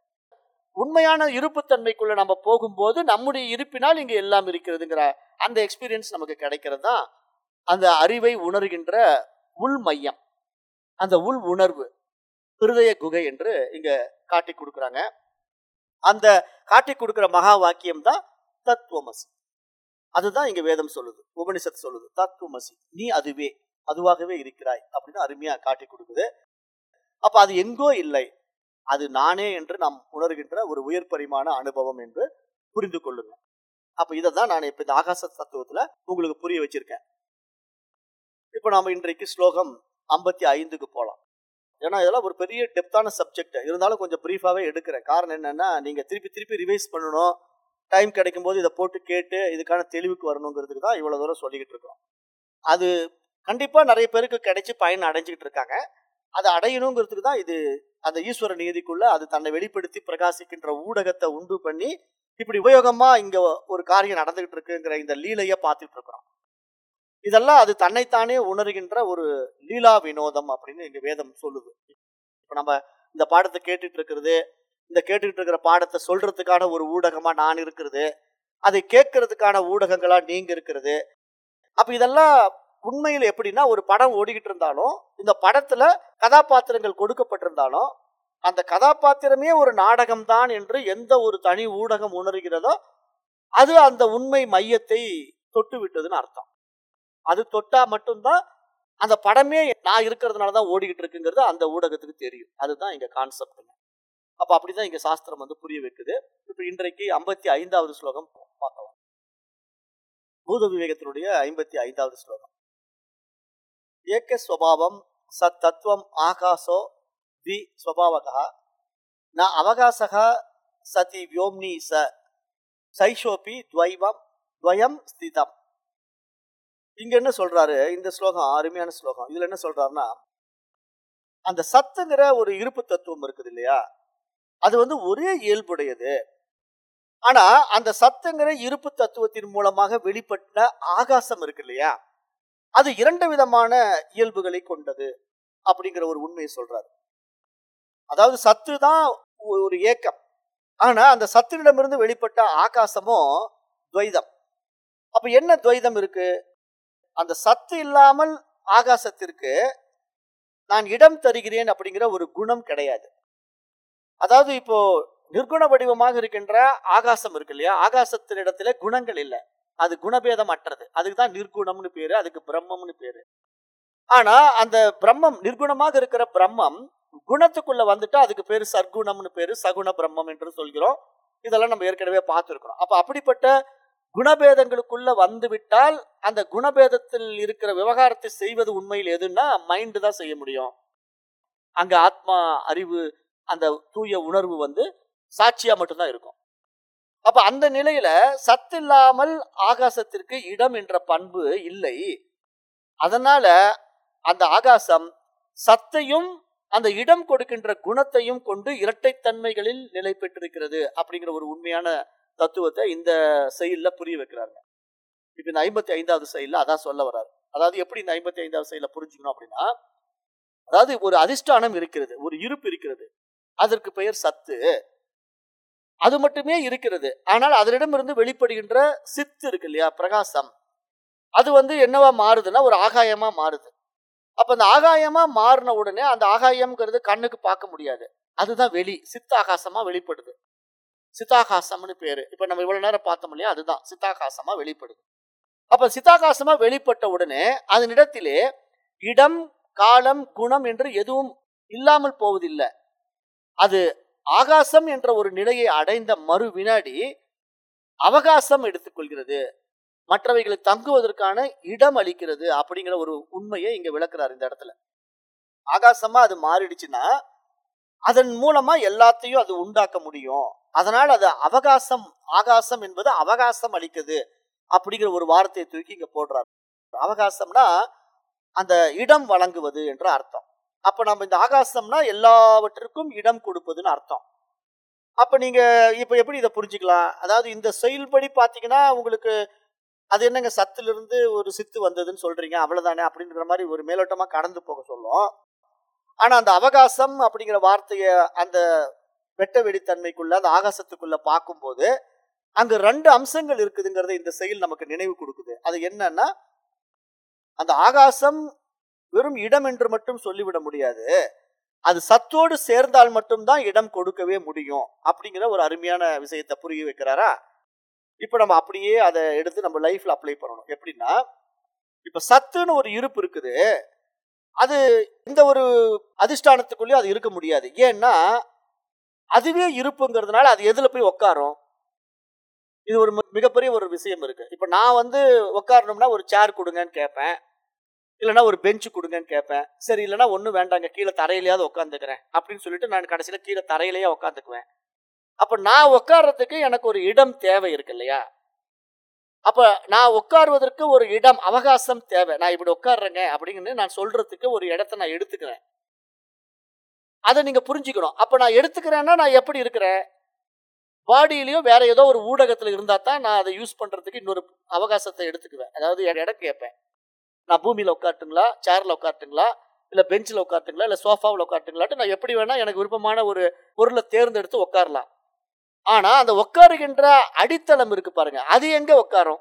Speaker 1: உண்மையான இருப்புத்தன்மைக்குள்ள நம்ம போகும்போது நம்முடைய இருப்பினால் இங்க எல்லாம் இருக்கிறதுங்கிற அந்த எக்ஸ்பீரியன்ஸ் நமக்கு கிடைக்கிறது தான் அந்த அறிவை உணர்கின்ற உள் மையம் அந்த உள் உணர்வு ஹிருதய குகை என்று இங்க காட்டி கொடுக்குறாங்க அந்த காட்டி கொடுக்கிற மகா வாக்கியம் தான் தத்துவமசி அதுதான் இங்க வேதம் சொல்லுது உபனிஷத் சொல்லுது தத்துவமசி நீ அதுவே அதுவாகவே இருக்கிறாய் அப்படின்னு அருமையா காட்டி கொடுக்குது அப்ப அது எங்கோ இல்லை அது நானே என்று நாம் உணர்கின்ற ஒரு உயர் பரிமாண அனுபவம் என்று புரிந்து கொள்ளுங்க அப்ப இதை தான் நான் இப்ப இந்த ஆகாச தத்துவத்துல உங்களுக்கு புரிய வச்சிருக்கேன் இப்ப நாம இன்றைக்கு ஸ்லோகம் ஐம்பத்தி ஐந்துக்கு போலாம் ஏன்னா இதெல்லாம் ஒரு பெரிய டெப்தான சப்ஜெக்ட் இருந்தாலும் கொஞ்சம் பிரீஃபாவே எடுக்கிறேன் காரணம் என்னன்னா நீங்க திருப்பி திருப்பி ரிவைஸ் பண்ணணும் டைம் கிடைக்கும் போது இதை போட்டு கேட்டு இதுக்கான தெளிவுக்கு வரணுங்கிறதுக்கு தான் இவ்வளவு தூரம் சொல்லிக்கிட்டு இருக்கிறோம் அது கண்டிப்பா நிறைய பேருக்கு கிடைச்சு பயன் அடைஞ்சுக்கிட்டு இருக்காங்க அதை அடையணுங்கிறதுக்கு தான் இது அந்த ஈஸ்வர நீதிக்குள்ள அது தன்னை வெளிப்படுத்தி பிரகாசிக்கின்ற ஊடகத்தை உண்டு பண்ணி இப்படி உபயோகமா இங்க ஒரு காரியம் நடந்துகிட்டு இருக்குங்கிற இந்த லீலைய பார்த்துட்டு இருக்கிறோம் இதெல்லாம் அது தன்னைத்தானே உணர்கின்ற ஒரு லீலா வினோதம் அப்படின்னு எங்க வேதம் சொல்லுது இப்ப நம்ம இந்த பாடத்தை கேட்டுட்டு இருக்கிறது இந்த கேட்டுக்கிட்டு இருக்கிற பாடத்தை சொல்றதுக்கான ஒரு ஊடகமா நான் இருக்கிறது அதை கேட்கறதுக்கான ஊடகங்களா நீங்க இருக்கிறது அப்ப இதெல்லாம் உண்மையில் எப்படின்னா ஒரு படம் ஓடிக்கிட்டு இருந்தாலும் இந்த படத்துல கதாபாத்திரங்கள் கொடுக்கப்பட்டிருந்தாலும் அந்த கதாபாத்திரமே ஒரு நாடகம் தான் என்று எந்த ஒரு தனி ஊடகம் உணர்கிறதோ அது அந்த உண்மை மையத்தை தொட்டு விட்டதுன்னு அர்த்தம் அது தொட்டா மட்டும்தான் அந்த படமே நான் இருக்கிறதுனால தான் ஓடிக்கிட்டு இருக்குங்கிறது அந்த ஊடகத்துக்கு தெரியும் அதுதான் இங்க கான்செப்ட் அப்ப அப்படிதான் இங்க சாஸ்திரம் வந்து புரிய வைக்குது இப்ப இன்றைக்கு ஐம்பத்தி ஐந்தாவது ஸ்லோகம் பார்க்கலாம் பூத விவேகத்தினுடைய ஐம்பத்தி ஐந்தாவது ஸ்லோகம் ஏக்க ஸ்வபாவம் சத் தத்துவம் ஆகாசோ வி ஸ்வபாவகா ந அவகாசக சதி வியோம்னி ச சைஷோபி துவைவம் துவயம் ஸ்திதம் இங்க என்ன சொல்றாரு இந்த ஸ்லோகம் அருமையான ஸ்லோகம் இதுல என்ன சொல்றாருன்னா அந்த சத்துங்கிற ஒரு இருப்பு தத்துவம் இருக்குது இல்லையா அது வந்து ஒரே இயல்புடையது ஆனா அந்த சத்துங்கிற இருப்பு தத்துவத்தின் மூலமாக வெளிப்பட்ட ஆகாசம் இருக்கு இல்லையா அது இரண்டு விதமான இயல்புகளை கொண்டது அப்படிங்கிற ஒரு உண்மையை சொல்றாரு அதாவது சத்து தான் ஒரு ஏக்கம் ஆனா அந்த சத்தினிடமிருந்து வெளிப்பட்ட ஆகாசமும் துவைதம் அப்ப என்ன துவைதம் இருக்கு அந்த சத்து இல்லாமல் ஆகாசத்திற்கு நான் இடம் தருகிறேன் அப்படிங்கிற ஒரு குணம் கிடையாது அதாவது இப்போ நிர்குண வடிவமாக இருக்கின்ற ஆகாசம் இருக்கு இல்லையா ஆகாசத்தின் இடத்துல குணங்கள் இல்லை அது குணபேதம் அற்றது அதுக்கு தான் நிர்குணம்னு பேரு அதுக்கு பிரம்மம்னு பேரு ஆனா அந்த பிரம்மம் நிர்குணமாக இருக்கிற பிரம்மம் குணத்துக்குள்ள வந்துட்டா அதுக்கு பேரு சர்க்குணம்னு பேரு சகுண பிரம்மம் என்று சொல்கிறோம் இதெல்லாம் நம்ம ஏற்கனவே பார்த்துருக்கிறோம் அப்ப அப்படிப்பட்ட குணபேதங்களுக்குள்ள வந்து விட்டால் அந்த குணபேதத்தில் இருக்கிற விவகாரத்தை செய்வது உண்மையில் எதுன்னா மைண்டு தான் செய்ய முடியும் அங்க ஆத்மா அறிவு அந்த தூய உணர்வு வந்து சாட்சியா மட்டும்தான் இருக்கும் அப்ப அந்த நிலையில சத்து இல்லாமல் ஆகாசத்திற்கு இடம் என்ற பண்பு இல்லை அதனால அந்த ஆகாசம் சத்தையும்
Speaker 2: அந்த இடம் கொடுக்கின்ற குணத்தையும் கொண்டு இரட்டைத்தன்மைகளில் நிலை பெற்றிருக்கிறது அப்படிங்கிற ஒரு உண்மையான தத்துவத்தை இந்த செயல்ல புரிய வைக்கிறாங்க இப்ப இந்த ஐம்பத்தி ஐந்தாவது செயல்ல அதான் சொல்ல வர்றாரு அதாவது எப்படி இந்த ஐம்பத்தி ஐந்தாவது செயல புரிஞ்சுக்கணும் அப்படின்னா அதாவது ஒரு அதிஷ்டானம் இருக்கிறது ஒரு இருப்பு இருக்கிறது அதற்கு பெயர் சத்து அது மட்டுமே இருக்கிறது ஆனால் அதனிடமிருந்து வெளிப்படுகின்ற சித்து இருக்கு இல்லையா பிரகாசம் அது வந்து என்னவா மாறுதுன்னா ஒரு ஆகாயமா மாறுது அப்ப அந்த ஆகாயமா மாறின உடனே அந்த ஆகாயம்ங்கிறது கண்ணுக்கு பார்க்க முடியாது அதுதான் வெளி சித்தாகாசமா வெளிப்படுது சித்தாகாசம்னு பேரு இப்ப நம்ம இவ்வளவு நேரம் பார்த்தோம் இல்லையா அதுதான் சித்தாகாசமா வெளிப்படுது அப்ப சித்தாகாசமா வெளிப்பட்ட உடனே அதனிடத்திலே இடம் காலம் குணம் என்று எதுவும் இல்லாமல் போவதில்லை அது ஆகாசம் என்ற ஒரு நிலையை அடைந்த மறு வினாடி அவகாசம் எடுத்துக்கொள்கிறது மற்றவைகளை தங்குவதற்கான இடம் அளிக்கிறது அப்படிங்கிற ஒரு உண்மையை இங்க விளக்குறார் இந்த இடத்துல ஆகாசமா அது மாறிடுச்சுன்னா அதன் மூலமா எல்லாத்தையும் அது உண்டாக்க முடியும் அதனால் அது அவகாசம் ஆகாசம் என்பது அவகாசம் அளிக்குது அப்படிங்கிற ஒரு வார்த்தையை தூக்கி இங்க போடுறார் அவகாசம்னா அந்த இடம் வழங்குவது என்ற அர்த்தம் அப்ப நம்ம இந்த ஆகாசம்னா எல்லாவற்றிற்கும் இடம் கொடுப்பதுன்னு அர்த்தம் அப்ப நீங்க இப்ப எப்படி இதை புரிஞ்சுக்கலாம் அதாவது இந்த செயல்படி பாத்தீங்கன்னா உங்களுக்கு அது என்னங்க சத்திலிருந்து ஒரு சித்து வந்ததுன்னு சொல்றீங்க அவ்வளவுதானே அப்படிங்கிற மாதிரி ஒரு மேலோட்டமா கடந்து போக சொல்லும் ஆனா அந்த அவகாசம் அப்படிங்கிற வார்த்தைய அந்த வெட்ட வெடித்தன்மைக்குள்ள அந்த ஆகாசத்துக்குள்ள பார்க்கும்போது அங்க ரெண்டு அம்சங்கள் இருக்குதுங்கிறத இந்த செயல் நமக்கு நினைவு கொடுக்குது அது என்னன்னா அந்த ஆகாசம் வெறும் இடம் என்று மட்டும் சொல்லிவிட முடியாது அது சத்தோடு சேர்ந்தால் மட்டும்தான் இடம் கொடுக்கவே முடியும் அப்படிங்கிற ஒரு அருமையான விஷயத்தை புரிய வைக்கிறாரா இப்ப நம்ம அப்படியே அதை எடுத்து நம்ம லைஃப்ல அப்ளை பண்ணணும் எப்படின்னா இப்ப சத்துன்னு ஒரு இருப்பு இருக்குது அது இந்த ஒரு அதிஷ்டானத்துக்குள்ளேயும் அது இருக்க முடியாது ஏன்னா அதுவே இருப்புங்கிறதுனால அது எதுல போய் உட்காரும் இது ஒரு மி- மிகப்பெரிய ஒரு விஷயம் இருக்கு இப்ப நான் வந்து உட்காரணும்னா ஒரு சேர் கொடுங்கன்னு கேட்பேன் இல்லைன்னா ஒரு பெஞ்சு கொடுங்கன்னு கேட்பேன் சரி இல்லைன்னா ஒன்றும் வேண்டாங்க கீழே தரையிலையாவது உட்காந்துக்கிறேன் அப்படின்னு சொல்லிட்டு நான் கடைசியில் கீழே தரையிலேயே உட்காந்துக்குவேன் அப்ப நான் உட்கார்றதுக்கு எனக்கு ஒரு இடம் தேவை இருக்கு இல்லையா அப்ப நான் உட்காருவதற்கு ஒரு இடம் அவகாசம் தேவை நான் இப்படி உட்கார்றேங்க அப்படின்னு நான் சொல்றதுக்கு ஒரு இடத்த நான் எடுத்துக்கிறேன் அதை நீங்க புரிஞ்சுக்கணும் அப்ப நான் எடுத்துக்கிறேன்னா நான் எப்படி இருக்கிறேன் பாடியிலயோ வேற ஏதோ ஒரு ஊடகத்துல இருந்தா தான் நான் அதை யூஸ் பண்றதுக்கு இன்னொரு அவகாசத்தை எடுத்துக்குவேன் அதாவது என் இடம் கேட்பேன் நான் பூமியில உட்காட்டுங்களா சேர்ல உட்காட்டுங்களா இல்ல பெஞ்சில் உட்காட்டுங்களா இல்ல சோஃபாவில் உட்காட்டுங்களாட்டு நான் எப்படி வேணா எனக்கு விருப்பமான ஒரு பொருளை தேர்ந்தெடுத்து உட்காரலாம் ஆனா அந்த உட்காருகின்ற அடித்தளம் இருக்கு பாருங்க அது எங்க உட்காரும்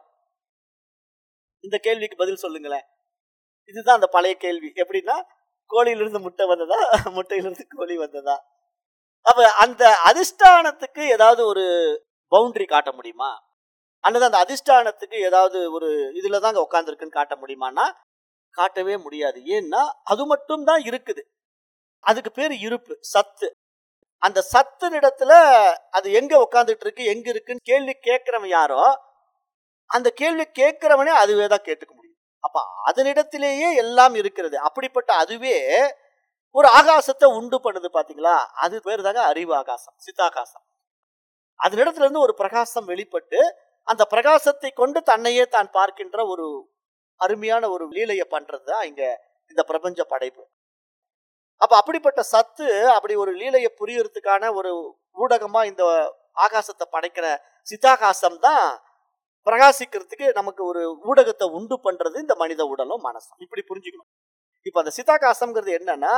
Speaker 2: இந்த கேள்விக்கு பதில் சொல்லுங்களேன் இதுதான் அந்த பழைய கேள்வி எப்படின்னா கோழியிலிருந்து முட்டை வந்ததா முட்டையிலிருந்து கோழி வந்ததா அப்ப அந்த அதிஷ்டானத்துக்கு ஏதாவது ஒரு பவுண்டரி காட்ட முடியுமா அல்லது அந்த அதிஷ்டானத்துக்கு ஏதாவது ஒரு இதுல தாங்க உட்காந்துருக்குன்னு காட்ட முடியுமான்னா காட்டவே முடியாது ஏன்னா அது மட்டும் தான் இருக்குது அதுக்கு பேர் இருப்பு சத்து அந்த சத்துனிடத்துல அது எங்க உட்காந்துட்டு இருக்கு எங்க இருக்குன்னு கேள்வி கேட்கிறவன் யாரோ அந்த கேள்வி கேட்கிறவனே அதுவே தான் கேட்டுக்க முடியும் அப்ப அதனிடத்திலேயே எல்லாம் இருக்கிறது அப்படிப்பட்ட அதுவே ஒரு ஆகாசத்தை உண்டு பண்ணுது பாத்தீங்களா அது பேர் தாங்க அறிவு ஆகாசம் சித்தாகாசம் அதனிடத்துல இருந்து ஒரு பிரகாசம் வெளிப்பட்டு அந்த பிரகாசத்தை கொண்டு தன்னையே தான் பார்க்கின்ற ஒரு அருமையான ஒரு லீலையை பண்றது தான் இங்க இந்த பிரபஞ்ச படைப்பு அப்ப அப்படிப்பட்ட சத்து அப்படி ஒரு லீலையை புரியறதுக்கான ஒரு ஊடகமா இந்த ஆகாசத்தை படைக்கிற சித்தாகாசம் தான் பிரகாசிக்கிறதுக்கு நமக்கு ஒரு ஊடகத்தை உண்டு பண்றது இந்த மனித உடலும் மனசும் இப்படி புரிஞ்சுக்கணும் இப்ப அந்த சித்தாகாசம்ங்கிறது என்னன்னா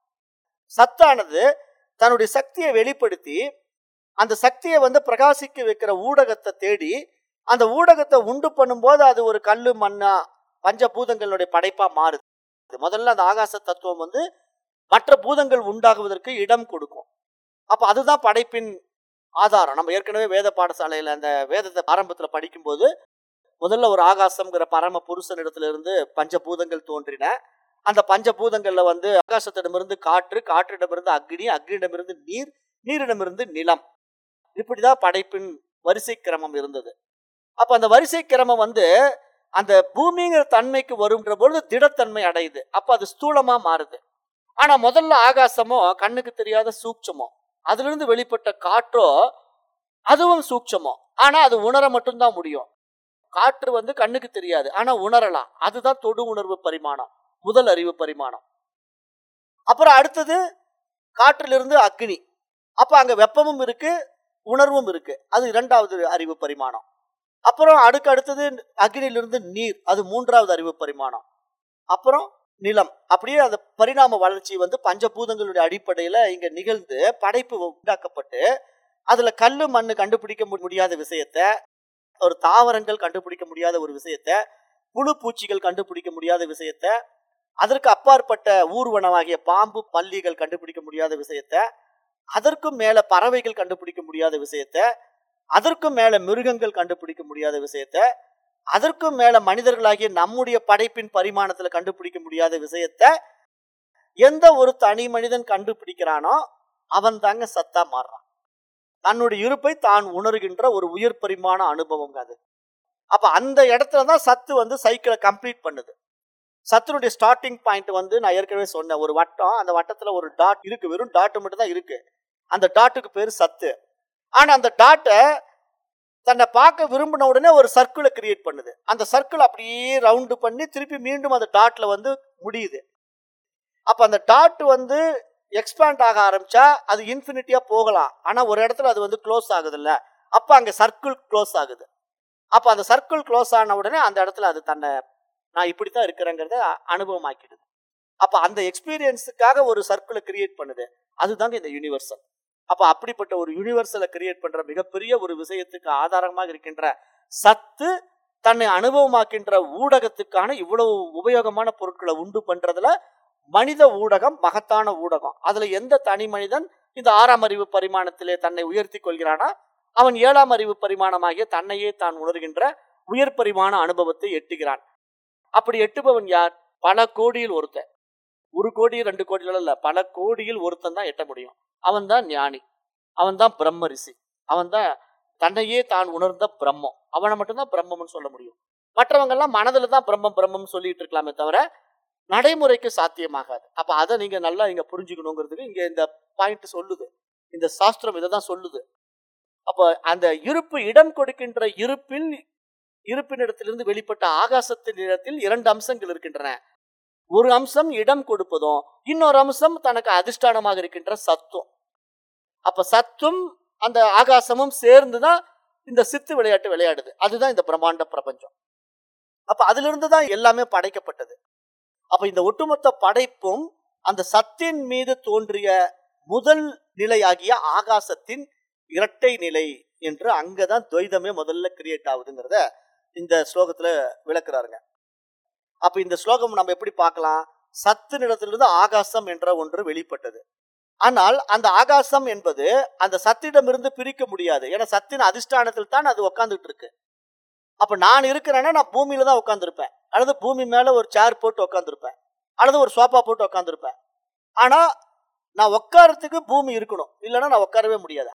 Speaker 2: சத்தானது தன்னுடைய சக்தியை வெளிப்படுத்தி அந்த சக்தியை வந்து பிரகாசிக்க வைக்கிற ஊடகத்தை தேடி அந்த ஊடகத்தை உண்டு பண்ணும்போது அது ஒரு கல்லு மண்ணா பஞ்சபூதங்களுடைய படைப்பா மாறுது முதல்ல அந்த ஆகாச தத்துவம் வந்து மற்ற பூதங்கள் உண்டாகுவதற்கு இடம் கொடுக்கும் அப்ப அதுதான் படைப்பின் ஆதாரம் நம்ம ஏற்கனவே வேத பாடசாலையில அந்த வேதத்தை ஆரம்பத்துல படிக்கும்போது முதல்ல ஒரு ஆகாசம்ங்கிற பரம புருஷனிடத்துல இருந்து பஞ்சபூதங்கள் தோன்றின அந்த பஞ்சபூதங்கள்ல வந்து ஆகாசத்திடமிருந்து காற்று காற்றிடமிருந்து அக்னி அக்னியிடமிருந்து நீர் நீரிடமிருந்து நிலம் இப்படிதான் படைப்பின் வரிசை கிரமம் இருந்தது அப்ப அந்த வரிசை கிரமம் வந்து அந்த பூமிங்கிற தன்மைக்கு வருகின்ற பொழுது திடத்தன்மை அடையுது அப்ப அது ஸ்தூலமா மாறுது ஆனா முதல்ல ஆகாசமோ கண்ணுக்கு தெரியாத சூட்சமோ அதுல இருந்து வெளிப்பட்ட காற்றோ அதுவும் சூட்சமோ ஆனா அது உணர மட்டும்தான் முடியும் காற்று வந்து கண்ணுக்கு தெரியாது ஆனா உணரலாம் அதுதான் தொடு உணர்வு பரிமாணம் முதல் அறிவு பரிமாணம் அப்புறம் அடுத்தது காற்றிலிருந்து அக்னி அப்ப அங்க வெப்பமும் இருக்கு உணர்வும் இருக்கு அது இரண்டாவது அறிவு பரிமாணம் அப்புறம் அடுக்கு அடுத்தது அக்னியிலிருந்து நீர் அது மூன்றாவது அறிவு பரிமாணம் அப்புறம் நிலம் அப்படியே அந்த பரிணாம வளர்ச்சி வந்து பஞ்சபூதங்களுடைய அடிப்படையில இங்க நிகழ்ந்து படைப்பு உண்டாக்கப்பட்டு அதுல கல்லு மண்ணு கண்டுபிடிக்க மு- முடியாத விஷயத்த ஒரு தாவரங்கள் கண்டுபிடிக்க முடியாத ஒரு விஷயத்த புழு பூச்சிகள் கண்டுபிடிக்க முடியாத விஷயத்த அதற்கு அப்பாற்பட்ட ஊர்வனமாகிய பாம்பு பல்லிகள் கண்டுபிடிக்க முடியாத விஷயத்த அதற்கும் மேல பறவைகள் கண்டுபிடிக்க முடியாத விஷயத்த அதற்கும் மேல மிருகங்கள் கண்டுபிடிக்க முடியாத விஷயத்த அதற்கும் மேல மனிதர்களாகிய நம்முடைய படைப்பின் பரிமாணத்துல கண்டுபிடிக்க முடியாத விஷயத்த எந்த ஒரு தனி மனிதன் கண்டுபிடிக்கிறானோ அவன் தாங்க சத்தா மாறுறான் தன்னுடைய இருப்பை தான் உணர்கின்ற ஒரு உயர் பரிமாண அனுபவம் அது அப்ப அந்த இடத்துல தான் சத்து வந்து சைக்கிளை கம்ப்ளீட் பண்ணுது சத்துனுடைய ஸ்டார்டிங் பாயிண்ட் வந்து நான் ஏற்கனவே சொன்னேன் ஒரு வட்டம் அந்த வட்டத்துல ஒரு டாட் இருக்கு வெறும் டாட் மட்டும் தான் இருக்கு அந்த டாட்டுக்கு பேரு சத்து ஆனா அந்த டாட்டை தன்னை பார்க்க விரும்பின உடனே ஒரு சர்க்கிளை கிரியேட் பண்ணுது அந்த சர்க்கிள் அப்படியே ரவுண்டு பண்ணி திருப்பி மீண்டும் அந்த டாட்ல வந்து முடியுது அப்ப அந்த டாட் வந்து எக்ஸ்பேண்ட் ஆக ஆரம்பிச்சா அது இன்ஃபினிட்டியா போகலாம் ஆனா ஒரு இடத்துல அது வந்து க்ளோஸ் ஆகுது இல்ல அப்ப அங்க சர்க்கிள் க்ளோஸ் ஆகுது அப்ப அந்த சர்க்கிள் க்ளோஸ் ஆன உடனே அந்த இடத்துல அது தன்னை நான் இப்படித்தான் இருக்கிறேங்கிறத அனுபவமாக்கிடுது அப்ப அந்த எக்ஸ்பீரியன்ஸுக்காக ஒரு சர்க்கிளை கிரியேட் பண்ணுது அதுதாங்க இந்த யூனிவர்சல் அப்ப அப்படிப்பட்ட ஒரு யூனிவர்சலை கிரியேட் பண்ற மிகப்பெரிய ஒரு விஷயத்துக்கு ஆதாரமாக இருக்கின்ற சத்து தன்னை அனுபவமாக்கின்ற ஊடகத்துக்கான இவ்வளவு உபயோகமான பொருட்களை உண்டு பண்றதுல மனித ஊடகம் மகத்தான ஊடகம் அதுல எந்த தனி மனிதன் இந்த ஆறாம் அறிவு பரிமாணத்திலே தன்னை உயர்த்தி கொள்கிறானா அவன் ஏழாம் அறிவு பரிமாணமாகிய தன்னையே தான் உணர்கின்ற உயர் பரிமாண அனுபவத்தை எட்டுகிறான் அப்படி எட்டுபவன் யார் பல கோடியில் ஒருத்தன் ஒரு கோடி ரெண்டு கோடியில இல்ல பல கோடியில் ஒருத்தன் தான் எட்ட முடியும் அவன் தான் ஞானி அவன் தான் பிரம்ம ரிஷி அவன் தான் தன்னையே தான் உணர்ந்த பிரம்மம் அவனை மட்டும்தான் பிரம்மம்னு சொல்ல முடியும் மற்றவங்க எல்லாம் மனதில் தான் பிரம்மம் பிரம்மம் சொல்லிட்டு இருக்கலாமே தவிர நடைமுறைக்கு சாத்தியமாகாது அப்ப அதை நீங்க நல்லா இங்க புரிஞ்சுக்கணுங்கிறதுக்கு இங்க இந்த பாயிண்ட் சொல்லுது இந்த சாஸ்திரம் இதை தான் சொல்லுது அப்ப அந்த இருப்பு இடம் கொடுக்கின்ற இருப்பில் இருப்பினிடத்திலிருந்து வெளிப்பட்ட ஆகாசத்தின் இடத்தில் இரண்டு அம்சங்கள் இருக்கின்றன ஒரு அம்சம் இடம் கொடுப்பதும் இன்னொரு அம்சம் தனக்கு அதிஷ்டானமாக இருக்கின்ற சத்துவம் அப்ப சத்தும் அந்த ஆகாசமும் சேர்ந்துதான் இந்த சித்து விளையாட்டு விளையாடுது அதுதான் இந்த பிரம்மாண்ட பிரபஞ்சம் அப்ப அதுல இருந்து தான் எல்லாமே படைக்கப்பட்டது அப்ப இந்த ஒட்டுமொத்த படைப்பும் அந்த சத்தின் மீது தோன்றிய முதல் நிலையாகிய ஆகாசத்தின் இரட்டை நிலை என்று அங்கதான் துவைதமே முதல்ல கிரியேட் ஆகுதுங்கிறத இந்த ஸ்லோகத்துல விளக்குறாருங்க அப்ப இந்த ஸ்லோகம் நம்ம எப்படி பார்க்கலாம் சத்து நிலத்திலிருந்து ஆகாசம் என்ற ஒன்று வெளிப்பட்டது ஆனால் அந்த ஆகாசம் என்பது அந்த சத்திடமிருந்து பிரிக்க முடியாது ஏன்னா சத்தின் அதிஷ்டானத்தில் தான் அது உட்காந்துட்டு இருக்கு அப்ப நான் இருக்கிறேன்னா நான் பூமியில தான் உட்காந்துருப்பேன் அல்லது பூமி மேல ஒரு சேர் போட்டு உட்காந்துருப்பேன் அல்லது ஒரு சோஃபா போட்டு உட்காந்துருப்பேன் ஆனா நான் உட்காரத்துக்கு பூமி இருக்கணும் இல்லைன்னா நான் உட்காரவே முடியாது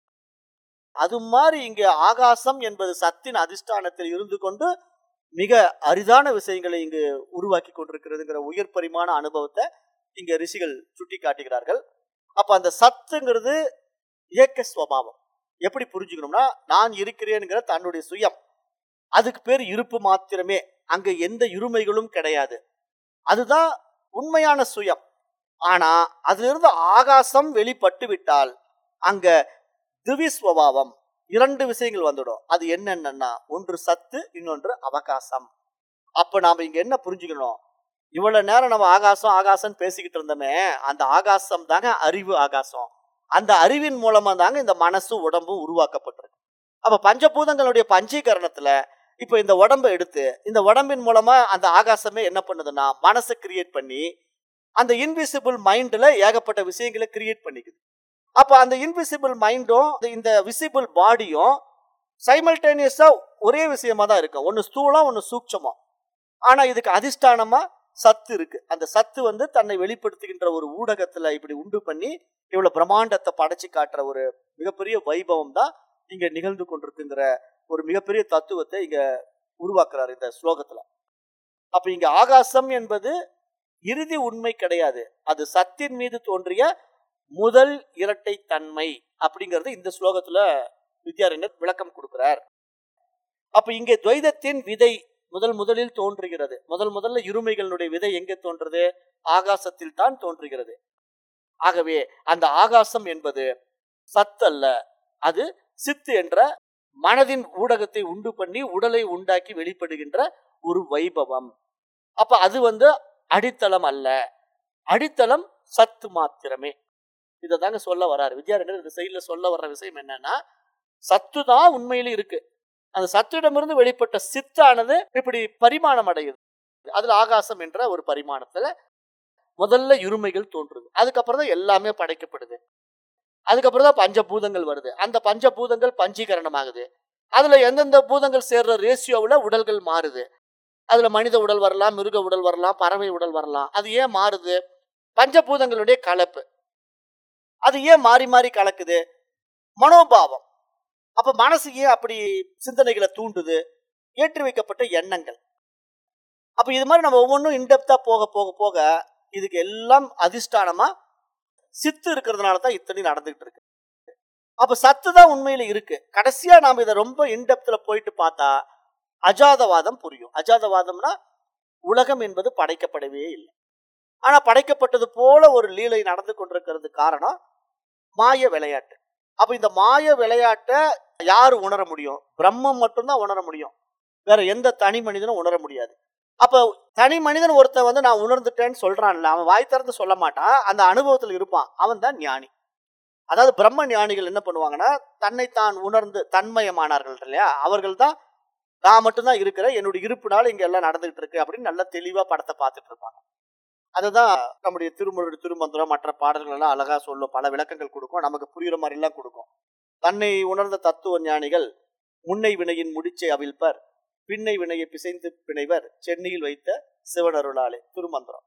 Speaker 2: அது மாதிரி இங்க ஆகாசம் என்பது சத்தின் அதிஷ்டானத்தில் இருந்து கொண்டு மிக அரிதான விஷயங்களை இங்கு உருவாக்கி கொண்டிருக்கிறதுங்கிற உயர் பரிமாண அனுபவத்தை இங்க ரிஷிகள் சுட்டி காட்டுகிறார்கள் அப்ப அந்த சத்துங்கிறது இயக்க சுவாவம் எப்படி புரிஞ்சுக்கணும்னா நான் இருக்கிறேன்ங்கிற தன்னுடைய சுயம் அதுக்கு பேர் இருப்பு மாத்திரமே அங்க எந்த இருமைகளும் கிடையாது அதுதான் உண்மையான சுயம் ஆனா அதிலிருந்து ஆகாசம் வெளிப்பட்டு விட்டால் அங்க திவிஸ்வபாவம் இரண்டு விஷயங்கள் வந்துடும் அது என்னென்னா ஒன்று சத்து இன்னொன்று அவகாசம் அப்ப நாம இங்க என்ன புரிஞ்சுக்கணும் இவ்வளவு நேரம் நம்ம ஆகாசம் ஆகாசம் பேசிக்கிட்டு இருந்தோமே அந்த ஆகாசம் தாங்க அறிவு ஆகாசம் அந்த அறிவின் மூலமா தாங்க இந்த மனசு உடம்பு உருவாக்கப்பட்டிருக்கு அப்ப பஞ்சபூதங்களுடைய பஞ்சீகரணத்துல இப்ப இந்த உடம்பை எடுத்து இந்த உடம்பின் மூலமா அந்த ஆகாசமே என்ன பண்ணுதுன்னா மனசை கிரியேட் பண்ணி அந்த இன்விசிபிள் மைண்ட்ல ஏகப்பட்ட விஷயங்களை கிரியேட் பண்ணிக்குது அப்ப அந்த இன்விசிபிள் மைண்டும் இந்த விசிபிள் பாடியும் சைமல்டேனியஸா ஒரே விஷயமா தான் இருக்கும் ஒன்னு ஸ்தூலம் ஒன்னு சூட்சமா ஆனா இதுக்கு அதிஷ்டானமா சத்து இருக்கு அந்த சத்து வந்து தன்னை வெளிப்படுத்துகின்ற ஒரு ஊடகத்துல இப்படி உண்டு பண்ணி இவ்வளவு பிரம்மாண்டத்தை படைச்சு காட்டுற ஒரு மிகப்பெரிய வைபவம் தான் இங்க நிகழ்ந்து கொண்டிருக்குங்கிற ஒரு மிகப்பெரிய தத்துவத்தை இங்க உருவாக்குறாரு இந்த ஸ்லோகத்துல அப்ப இங்க ஆகாசம் என்பது இறுதி உண்மை கிடையாது அது சத்தின் மீது தோன்றிய முதல் இரட்டை தன்மை அப்படிங்கறது இந்த ஸ்லோகத்துல வித்யாரண்யர் விளக்கம் கொடுக்கிறார் அப்ப இங்கே துவைதத்தின் விதை முதல் முதலில் தோன்றுகிறது முதல் முதல்ல இருமைகளுடைய விதை எங்கே தோன்றுது ஆகாசத்தில் தான் தோன்றுகிறது ஆகவே அந்த ஆகாசம் என்பது சத்தல்ல அது சித்து என்ற மனதின் ஊடகத்தை உண்டு பண்ணி உடலை உண்டாக்கி வெளிப்படுகின்ற ஒரு வைபவம் அப்ப அது வந்து அடித்தளம் அல்ல அடித்தளம் சத்து மாத்திரமே இதை தாங்க சொல்ல வராரு வித்யாரண்யர் இந்த சைட்ல சொல்ல வர்ற விஷயம் என்னன்னா சத்து தான் உண்மையில இருக்கு அந்த சத்துவிடமிருந்து வெளிப்பட்ட சித்தானது இப்படி பரிமாணம் அடையுது அதுல ஆகாசம் என்ற ஒரு பரிமாணத்துல முதல்ல இருமைகள் தோன்றுது அதுக்கப்புறம் தான் எல்லாமே படைக்கப்படுது அதுக்கப்புறம் தான் பஞ்சபூதங்கள் வருது அந்த பஞ்சபூதங்கள் பஞ்சீகரணமாகுது அதுல எந்தெந்த பூதங்கள் சேர்ற ரேஷியோவில் உடல்கள் மாறுது அதுல மனித உடல் வரலாம் மிருக உடல் வரலாம் பறவை உடல் வரலாம் அது ஏன் மாறுது பஞ்சபூதங்களுடைய கலப்பு அது ஏன் மாறி மாறி கலக்குது மனோபாவம் அப்ப மனசு ஏன் அப்படி சிந்தனைகளை தூண்டுது ஏற்றி வைக்கப்பட்ட எண்ணங்கள் அப்ப இது மாதிரி நம்ம ஒவ்வொன்றும் இன்டெப்தா போக போக போக இதுக்கு எல்லாம் அதிஷ்டானமா சித்து இருக்கிறதுனால தான் இத்தனை நடந்துகிட்டு இருக்கு அப்ப சத்து தான் உண்மையில இருக்கு கடைசியா நாம இதை ரொம்ப இன்டெப்த்ல போயிட்டு பார்த்தா அஜாதவாதம் புரியும் அஜாதவாதம்னா உலகம் என்பது படைக்கப்படவே இல்லை ஆனா படைக்கப்பட்டது போல ஒரு லீலை நடந்து கொண்டிருக்கிறது காரணம் மாய விளையாட்டு அப்ப இந்த மாய விளையாட்டை யார் உணர முடியும் பிரம்மம் மட்டும்தான் உணர முடியும் வேற எந்த தனி மனிதனும் உணர முடியாது அப்ப தனி மனிதன் ஒருத்தன் வந்து நான் உணர்ந்துட்டேன்னு சொல்றான்ல அவன் வாய் திறந்து சொல்ல மாட்டான் அந்த அனுபவத்தில் இருப்பான் அவன் தான் ஞானி அதாவது பிரம்ம ஞானிகள் என்ன பண்ணுவாங்கன்னா தன்னைத்தான் உணர்ந்து தன்மயமானார்கள் இல்லையா அவர்கள் தான் நான் மட்டும்தான் இருக்கிறேன் என்னுடைய இருப்புனால இங்க எல்லாம் நடந்துகிட்டு இருக்கு அப்படின்னு நல்லா தெளிவா படத்தை பார்த்துட்டு இருப்பாங்க அதுதான் நம்முடைய திருமுறை திருமந்திரம் மற்ற பாடல்கள் எல்லாம் அழகா சொல்லும் பல விளக்கங்கள் கொடுக்கும் நமக்கு புரியுற மாதிரி எல்லாம் கொடுக்கும் தன்னை உணர்ந்த தத்துவ ஞானிகள் முன்னை வினையின் முடிச்சை அவிழ்ப்பர் பின்னை வினையை பிசைந்து பிணைவர் சென்னையில் வைத்த சிவனருளாலே திருமந்திரம்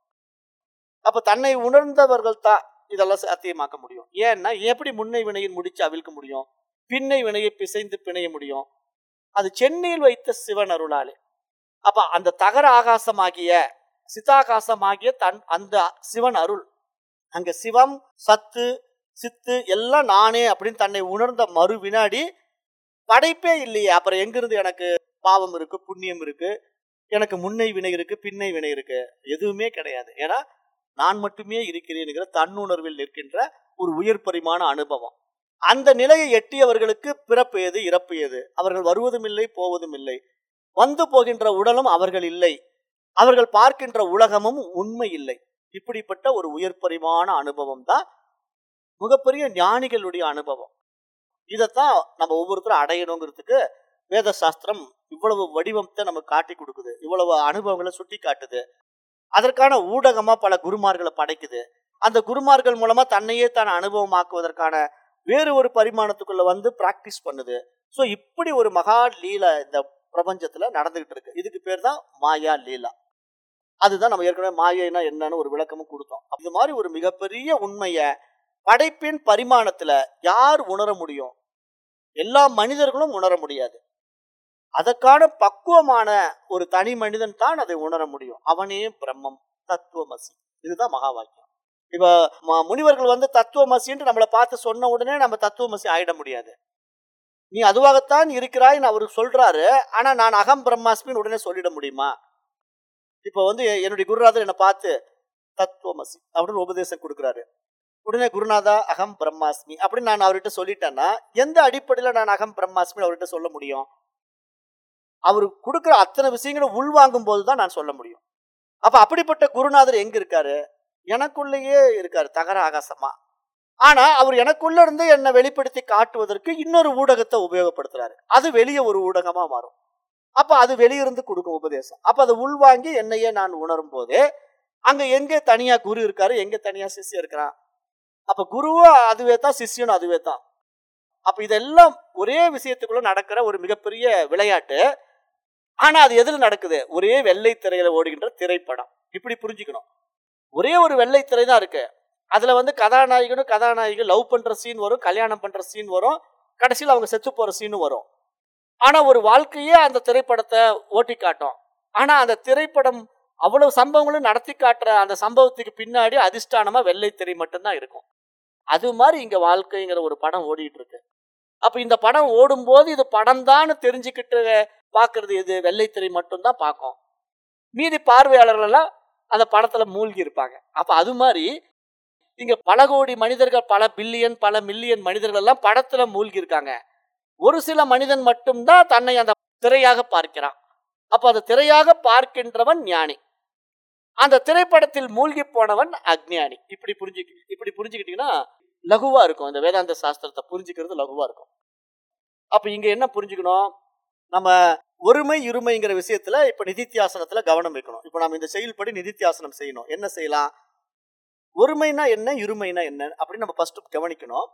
Speaker 2: அப்ப தன்னை உணர்ந்தவர்கள் தான் இதெல்லாம் சாத்தியமாக்க முடியும் ஏன்னா எப்படி முன்னை வினையின் முடிச்சு அவிழ்க்க முடியும் பின்னை வினையை பிசைந்து பிணைய முடியும் அது சென்னையில் வைத்த சிவன் அருளாலே அப்ப அந்த தகர ஆகாசமாகிய சித்தாகாசமாகிய தன் அந்த சிவன் அருள் அங்க சிவம் சத்து சித்து எல்லாம் நானே அப்படின்னு தன்னை உணர்ந்த மறு வினாடி படைப்பே இல்லையே அப்புறம் எங்கிருந்து எனக்கு பாவம் இருக்கு புண்ணியம் இருக்கு எனக்கு முன்னை வினை இருக்கு பின்னை வினை இருக்கு எதுவுமே கிடையாது ஏன்னா நான் மட்டுமே இருக்கிறேன்ங்கிற தன்னுணர்வில் நிற்கின்ற ஒரு உயர் பரிமாண அனுபவம் அந்த நிலையை எட்டியவர்களுக்கு பிறப்பு எது இறப்பு எது அவர்கள் வருவதும் இல்லை போவதும் இல்லை வந்து போகின்ற உடலும் அவர்கள் இல்லை அவர்கள் பார்க்கின்ற உலகமும் உண்மை இல்லை இப்படிப்பட்ட ஒரு உயர் பரிமாண அனுபவம் தான் மிகப்பெரிய ஞானிகளுடைய அனுபவம் இதைத்தான் நம்ம ஒவ்வொருத்தரும் அடையணுங்கிறதுக்கு வேத சாஸ்திரம் இவ்வளவு வடிவத்தை நமக்கு காட்டி கொடுக்குது இவ்வளவு அனுபவங்களை சுட்டி காட்டுது அதற்கான ஊடகமா பல குருமார்களை படைக்குது அந்த குருமார்கள் மூலமா தன்னையே தான் அனுபவமாக்குவதற்கான வேறு ஒரு பரிமாணத்துக்குள்ள வந்து பிராக்டிஸ் பண்ணுது ஸோ இப்படி ஒரு மகா லீலா இந்த பிரபஞ்சத்துல நடந்துகிட்டு இருக்கு இதுக்கு பேர் தான் மாயா லீலா அதுதான் நம்ம ஏற்கனவே மாயைனா என்னன்னு ஒரு விளக்கமும் கொடுத்தோம் இது மாதிரி ஒரு மிகப்பெரிய உண்மைய படைப்பின் பரிமாணத்துல யார் உணர முடியும் எல்லா மனிதர்களும் உணர முடியாது அதற்கான பக்குவமான ஒரு தனி மனிதன் தான் அதை உணர முடியும் அவனே பிரம்மம் தத்துவமசி இதுதான் மகா வாக்கியம் இப்ப ம- முனிவர்கள் வந்து தத்துவமசின்னு நம்மளை பார்த்து சொன்ன உடனே நம்ம தத்துவமசி ஆயிட முடியாது நீ அதுவாகத்தான் இருக்கிறாய் அவர் சொல்றாரு ஆனா நான் அகம் பிரம்மாஸ்மின்னு உடனே சொல்லிட முடியுமா இப்ப வந்து எ- என்னுடைய குருநாதர் என்னை பார்த்து தத்துவமசி அப்படின்னு உபதேசம் கொடுக்குறாரு உடனே குருநாதா அகம் பிரம்மாஸ்மி அப்படின்னு நான் அவர்கிட்ட சொல்லிட்டேன்னா எந்த அடிப்படையில நான் அகம் பிரம்மாஸ்மி அவர்கிட்ட சொல்ல முடியும் அவர் கொடுக்குற அத்தனை விஷயங்களும் உள்வாங்கும் போது தான் நான் சொல்ல முடியும் அப்ப அப்படிப்பட்ட குருநாதர் எங்க இருக்காரு எனக்குள்ளேயே இருக்காரு தகர ஆகாசமா ஆனா அவர் எனக்குள்ள இருந்து என்னை வெளிப்படுத்தி காட்டுவதற்கு இன்னொரு ஊடகத்தை உபயோகப்படுத்துறாரு அது வெளியே ஒரு ஊடகமா மாறும் அப்ப அது வெளியிருந்து கொடுக்கும் உபதேசம் அப்ப அதை உள்வாங்கி என்னையே நான் உணரும் போது அங்க எங்க தனியா குரு இருக்காரு எங்க தனியா சிஷ்யம் இருக்கிறான் அப்ப குருவும் அதுவே தான் சிஷ்யனும் அதுவே தான் அப்ப இதெல்லாம் ஒரே விஷயத்துக்குள்ள நடக்கிற ஒரு மிகப்பெரிய விளையாட்டு ஆனா அது எதுல நடக்குது ஒரே வெள்ளை திரையில ஓடுகின்ற திரைப்படம் இப்படி புரிஞ்சுக்கணும் ஒரே ஒரு வெள்ளை திரை தான் இருக்கு அதுல வந்து கதாநாயகனும் கதாநாயகி லவ் பண்ற சீன் வரும் கல்யாணம் பண்ற சீன் வரும் கடைசியில் அவங்க செத்து போற சீனும் வரும் ஆனா ஒரு வாழ்க்கையே அந்த திரைப்படத்தை ஓட்டி காட்டும் ஆனா அந்த திரைப்படம் அவ்வளவு சம்பவங்களும் நடத்தி காட்டுற அந்த சம்பவத்துக்கு பின்னாடி அதிஷ்டானமா வெள்ளை திரை மட்டும்தான் இருக்கும் அது மாதிரி இங்க வாழ்க்கைங்கிற ஒரு படம் ஓடிட்டு இருக்கு அப்ப இந்த படம் ஓடும்போது இது படம் தான் தெரிஞ்சுக்கிட்டு பாக்குறது எது வெள்ளைத்திரை மட்டும்தான் பார்க்கும் மீதி பார்வையாளர்கள் எல்லாம் அந்த படத்துல மூழ்கி இருப்பாங்க அப்ப அது மாதிரி இங்க பல கோடி மனிதர்கள் பல பில்லியன் பல மில்லியன் மனிதர்கள் எல்லாம் படத்துல மூழ்கி இருக்காங்க ஒரு சில மனிதன் மட்டும்தான் தன்னை அந்த திரையாக பார்க்கிறான் அப்ப அந்த திரையாக பார்க்கின்றவன் ஞானி அந்த திரைப்படத்தில் மூழ்கி போனவன் அக்ஞானி இப்படி புரிஞ்சுக்க இப்படி புரிஞ்சுக்கிட்டீங்கன்னா லகுவா இருக்கும் இந்த வேதாந்த சாஸ்திரத்தை புரிஞ்சுக்கிறது லகுவா இருக்கும் அப்ப இங்க என்ன புரிஞ்சுக்கணும் நம்ம ஒருமை இருமைங்கிற விஷயத்துல இப்ப நிதித்தியாசனத்துல கவனம் வைக்கணும் இப்ப நம்ம இந்த செயல்படி நிதித்தியாசனம் செய்யணும் என்ன செய்யலாம் ஒருமைனா என்ன இருமைனா என்ன அப்படின்னு நம்ம ஃபர்ஸ்ட் கவனிக்கணும்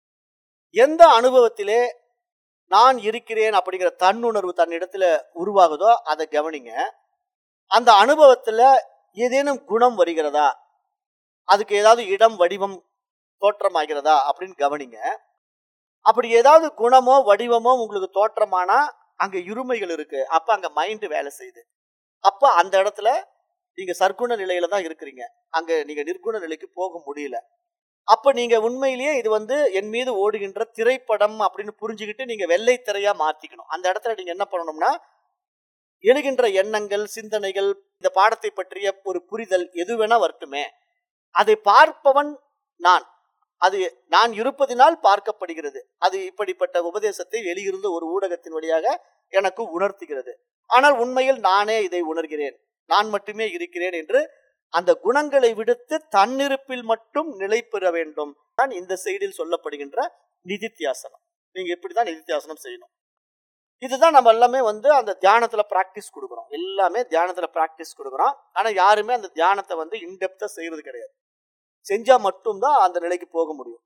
Speaker 2: எந்த அனுபவத்திலே நான் இருக்கிறேன் அப்படிங்கிற தன்னுணர்வு தன்னிடத்துல உருவாகுதோ அதை கவனிங்க அந்த அனுபவத்துல ஏதேனும் குணம் வருகிறதா அதுக்கு ஏதாவது இடம் வடிவம் தோற்றமாகிறதா அப்படின்னு கவனிங்க அப்படி ஏதாவது குணமோ வடிவமோ உங்களுக்கு தோற்றமானா அங்க இருமைகள் இருக்கு அப்ப அங்க மைண்ட் வேலை செய்யுது அப்ப அந்த இடத்துல நீங்க சர்க்குண நிலையில தான் இருக்கிறீங்க அங்க நீங்க நிர்குண நிலைக்கு போக முடியல அப்ப நீங்க உண்மையிலேயே இது வந்து என் மீது ஓடுகின்ற திரைப்படம் அப்படின்னு புரிஞ்சுக்கிட்டு நீங்க வெள்ளை திரையா மாத்திக்கணும் அந்த இடத்துல நீங்க என்ன பண்ணணும்னா எழுகின்ற எண்ணங்கள் சிந்தனைகள் இந்த பாடத்தை பற்றிய ஒரு புரிதல் எது வேணா வரட்டுமே அதை பார்ப்பவன் நான் அது நான் இருப்பதினால் பார்க்கப்படுகிறது அது இப்படிப்பட்ட உபதேசத்தை வெளியிருந்து ஒரு ஊடகத்தின் வழியாக எனக்கு உணர்த்துகிறது ஆனால் உண்மையில் நானே இதை உணர்கிறேன் நான் மட்டுமே இருக்கிறேன் என்று அந்த குணங்களை விடுத்து தன்னிருப்பில் மட்டும் நிலை பெற வேண்டும் தான் இந்த செய்தியில் சொல்லப்படுகின்ற நிதித்தியாசனம் நீங்க இப்படிதான் நிதித்தியாசனம் செய்யணும் இதுதான் நம்ம எல்லாமே வந்து அந்த தியானத்துல பிராக்டிஸ் கொடுக்குறோம் எல்லாமே தியானத்துல பிராக்டிஸ் கொடுக்குறோம் ஆனா யாருமே அந்த தியானத்தை வந்து இன்டெப்தா செய்யறது கிடையாது செஞ்சா மட்டும்தான் அந்த நிலைக்கு போக முடியும்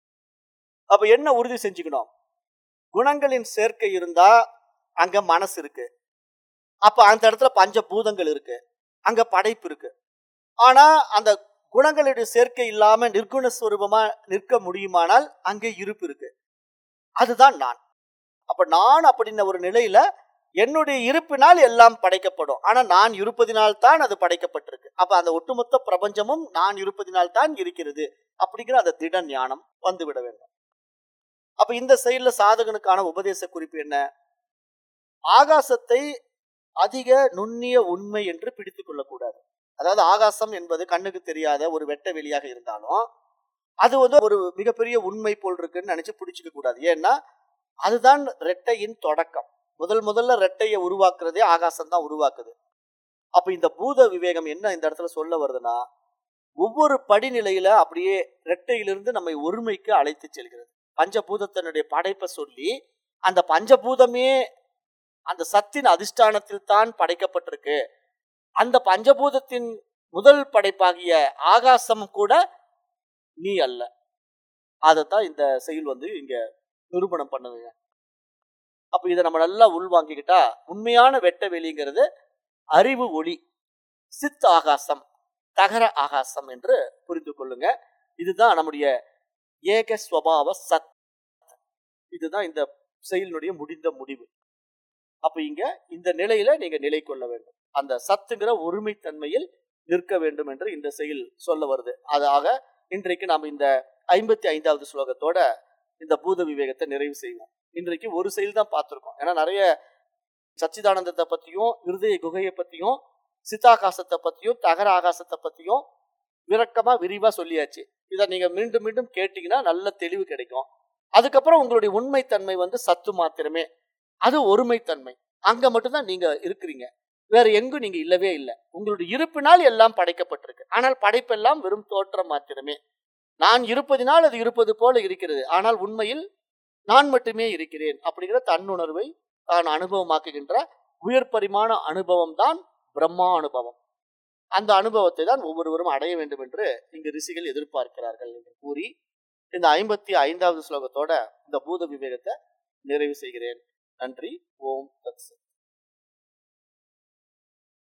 Speaker 2: அப்ப என்ன உறுதி செஞ்சுக்கணும் குணங்களின் சேர்க்கை இருந்தா அங்க மனசு இருக்கு அப்ப அந்த இடத்துல பஞ்சபூதங்கள் இருக்கு அங்க படைப்பு இருக்கு ஆனா அந்த குணங்களுடைய சேர்க்கை இல்லாம நிர்குண ஸ்வரூபமா நிற்க முடியுமானால் அங்கே இருப்பு இருக்கு அதுதான் நான் அப்ப நான் அப்படின்ன ஒரு நிலையில என்னுடைய இருப்பினால் எல்லாம் படைக்கப்படும் ஆனா நான் இருப்பதினால் தான் அது படைக்கப்பட்டிருக்கு அப்ப அந்த ஒட்டுமொத்த பிரபஞ்சமும் நான் இருப்பதினால் தான் இருக்கிறது அப்படிங்கிற அந்த திட ஞானம் வந்துவிட வேண்டும் அப்ப இந்த செயல்ல சாதகனுக்கான உபதேச குறிப்பு என்ன ஆகாசத்தை அதிக நுண்ணிய உண்மை என்று பிடித்துக் கொள்ளக்கூடாது அதாவது ஆகாசம் என்பது கண்ணுக்கு தெரியாத ஒரு வெட்ட வெளியாக இருந்தாலும் அது வந்து ஒரு மிகப்பெரிய உண்மை போல் இருக்குன்னு நினைச்சு பிடிச்சிக்க கூடாது ஏன்னா அதுதான் ரெட்டையின் தொடக்கம் முதல் முதல்ல ரெட்டையை உருவாக்குறதே ஆகாசம் தான் உருவாக்குது அப்ப இந்த பூத விவேகம் என்ன இந்த இடத்துல சொல்ல வருதுன்னா ஒவ்வொரு படிநிலையில அப்படியே ரெட்டையிலிருந்து நம்மை ஒருமைக்கு அழைத்து செல்கிறது பஞ்சபூதத்தினுடைய படைப்பை சொல்லி அந்த பஞ்சபூதமே அந்த சத்தின் அதிஷ்டானத்தில் தான் படைக்கப்பட்டிருக்கு அந்த பஞ்சபூதத்தின் முதல் படைப்பாகிய ஆகாசம் கூட நீ அல்ல அதைத்தான் இந்த செயல் வந்து இங்க நிரூபணம் பண்ணுதுங்க அப்ப இதை நம்ம நல்லா உள்வாங்கிக்கிட்டா உண்மையான வெட்ட வெளிங்கிறது அறிவு ஒளி சித் ஆகாசம் தகர ஆகாசம் என்று புரிந்து கொள்ளுங்க இதுதான் நம்முடைய ஏக ஸ்வபாவ சத் இதுதான் இந்த செயலினுடைய முடிந்த முடிவு அப்ப இங்க இந்த நிலையில நீங்க நிலை கொள்ள வேண்டும் அந்த சத்துங்கிற ஒருமைத்தன்மையில் நிற்க வேண்டும் என்று இந்த செயல் சொல்ல வருது அதாக இன்றைக்கு நாம் இந்த ஐம்பத்தி ஐந்தாவது ஸ்லோகத்தோட இந்த பூத விவேகத்தை நிறைவு செய்வோம் இன்றைக்கு ஒரு செயல் தான் பார்த்துருக்கோம் ஏன்னா நிறைய சச்சிதானந்தத்தை பத்தியும் இருதய குகையை பத்தியும் சித்தாகாசத்தை பத்தியும் தகர ஆகாசத்தை பத்தியும் விளக்கமா விரிவா சொல்லியாச்சு இதை நீங்க மீண்டும் மீண்டும் கேட்டீங்கன்னா நல்ல தெளிவு கிடைக்கும் அதுக்கப்புறம் உங்களுடைய உண்மைத்தன்மை வந்து சத்து மாத்திரமே அது ஒருமைத்தன்மை அங்க மட்டும்தான் நீங்க இருக்கிறீங்க வேற எங்கும் நீங்க இல்லவே இல்லை உங்களுடைய இருப்பினால் எல்லாம் படைக்கப்பட்டிருக்கு ஆனால் படைப்பெல்லாம் வெறும் தோற்றம் மாத்திரமே நான் இருப்பதினால் அது இருப்பது போல இருக்கிறது ஆனால் உண்மையில் நான் மட்டுமே இருக்கிறேன் அப்படிங்கிற தன்னுணர்வை தான் அனுபவமாக்குகின்ற உயர் பரிமாண அனுபவம் தான் பிரம்மா அனுபவம் அந்த அனுபவத்தை தான் ஒவ்வொருவரும் அடைய வேண்டும் என்று இங்கு ரிஷிகள் எதிர்பார்க்கிறார்கள் என்று கூறி இந்த ஐம்பத்தி ஐந்தாவது ஸ்லோகத்தோட இந்த பூத விவேகத்தை நிறைவு செய்கிறேன் நன்றி ஓம்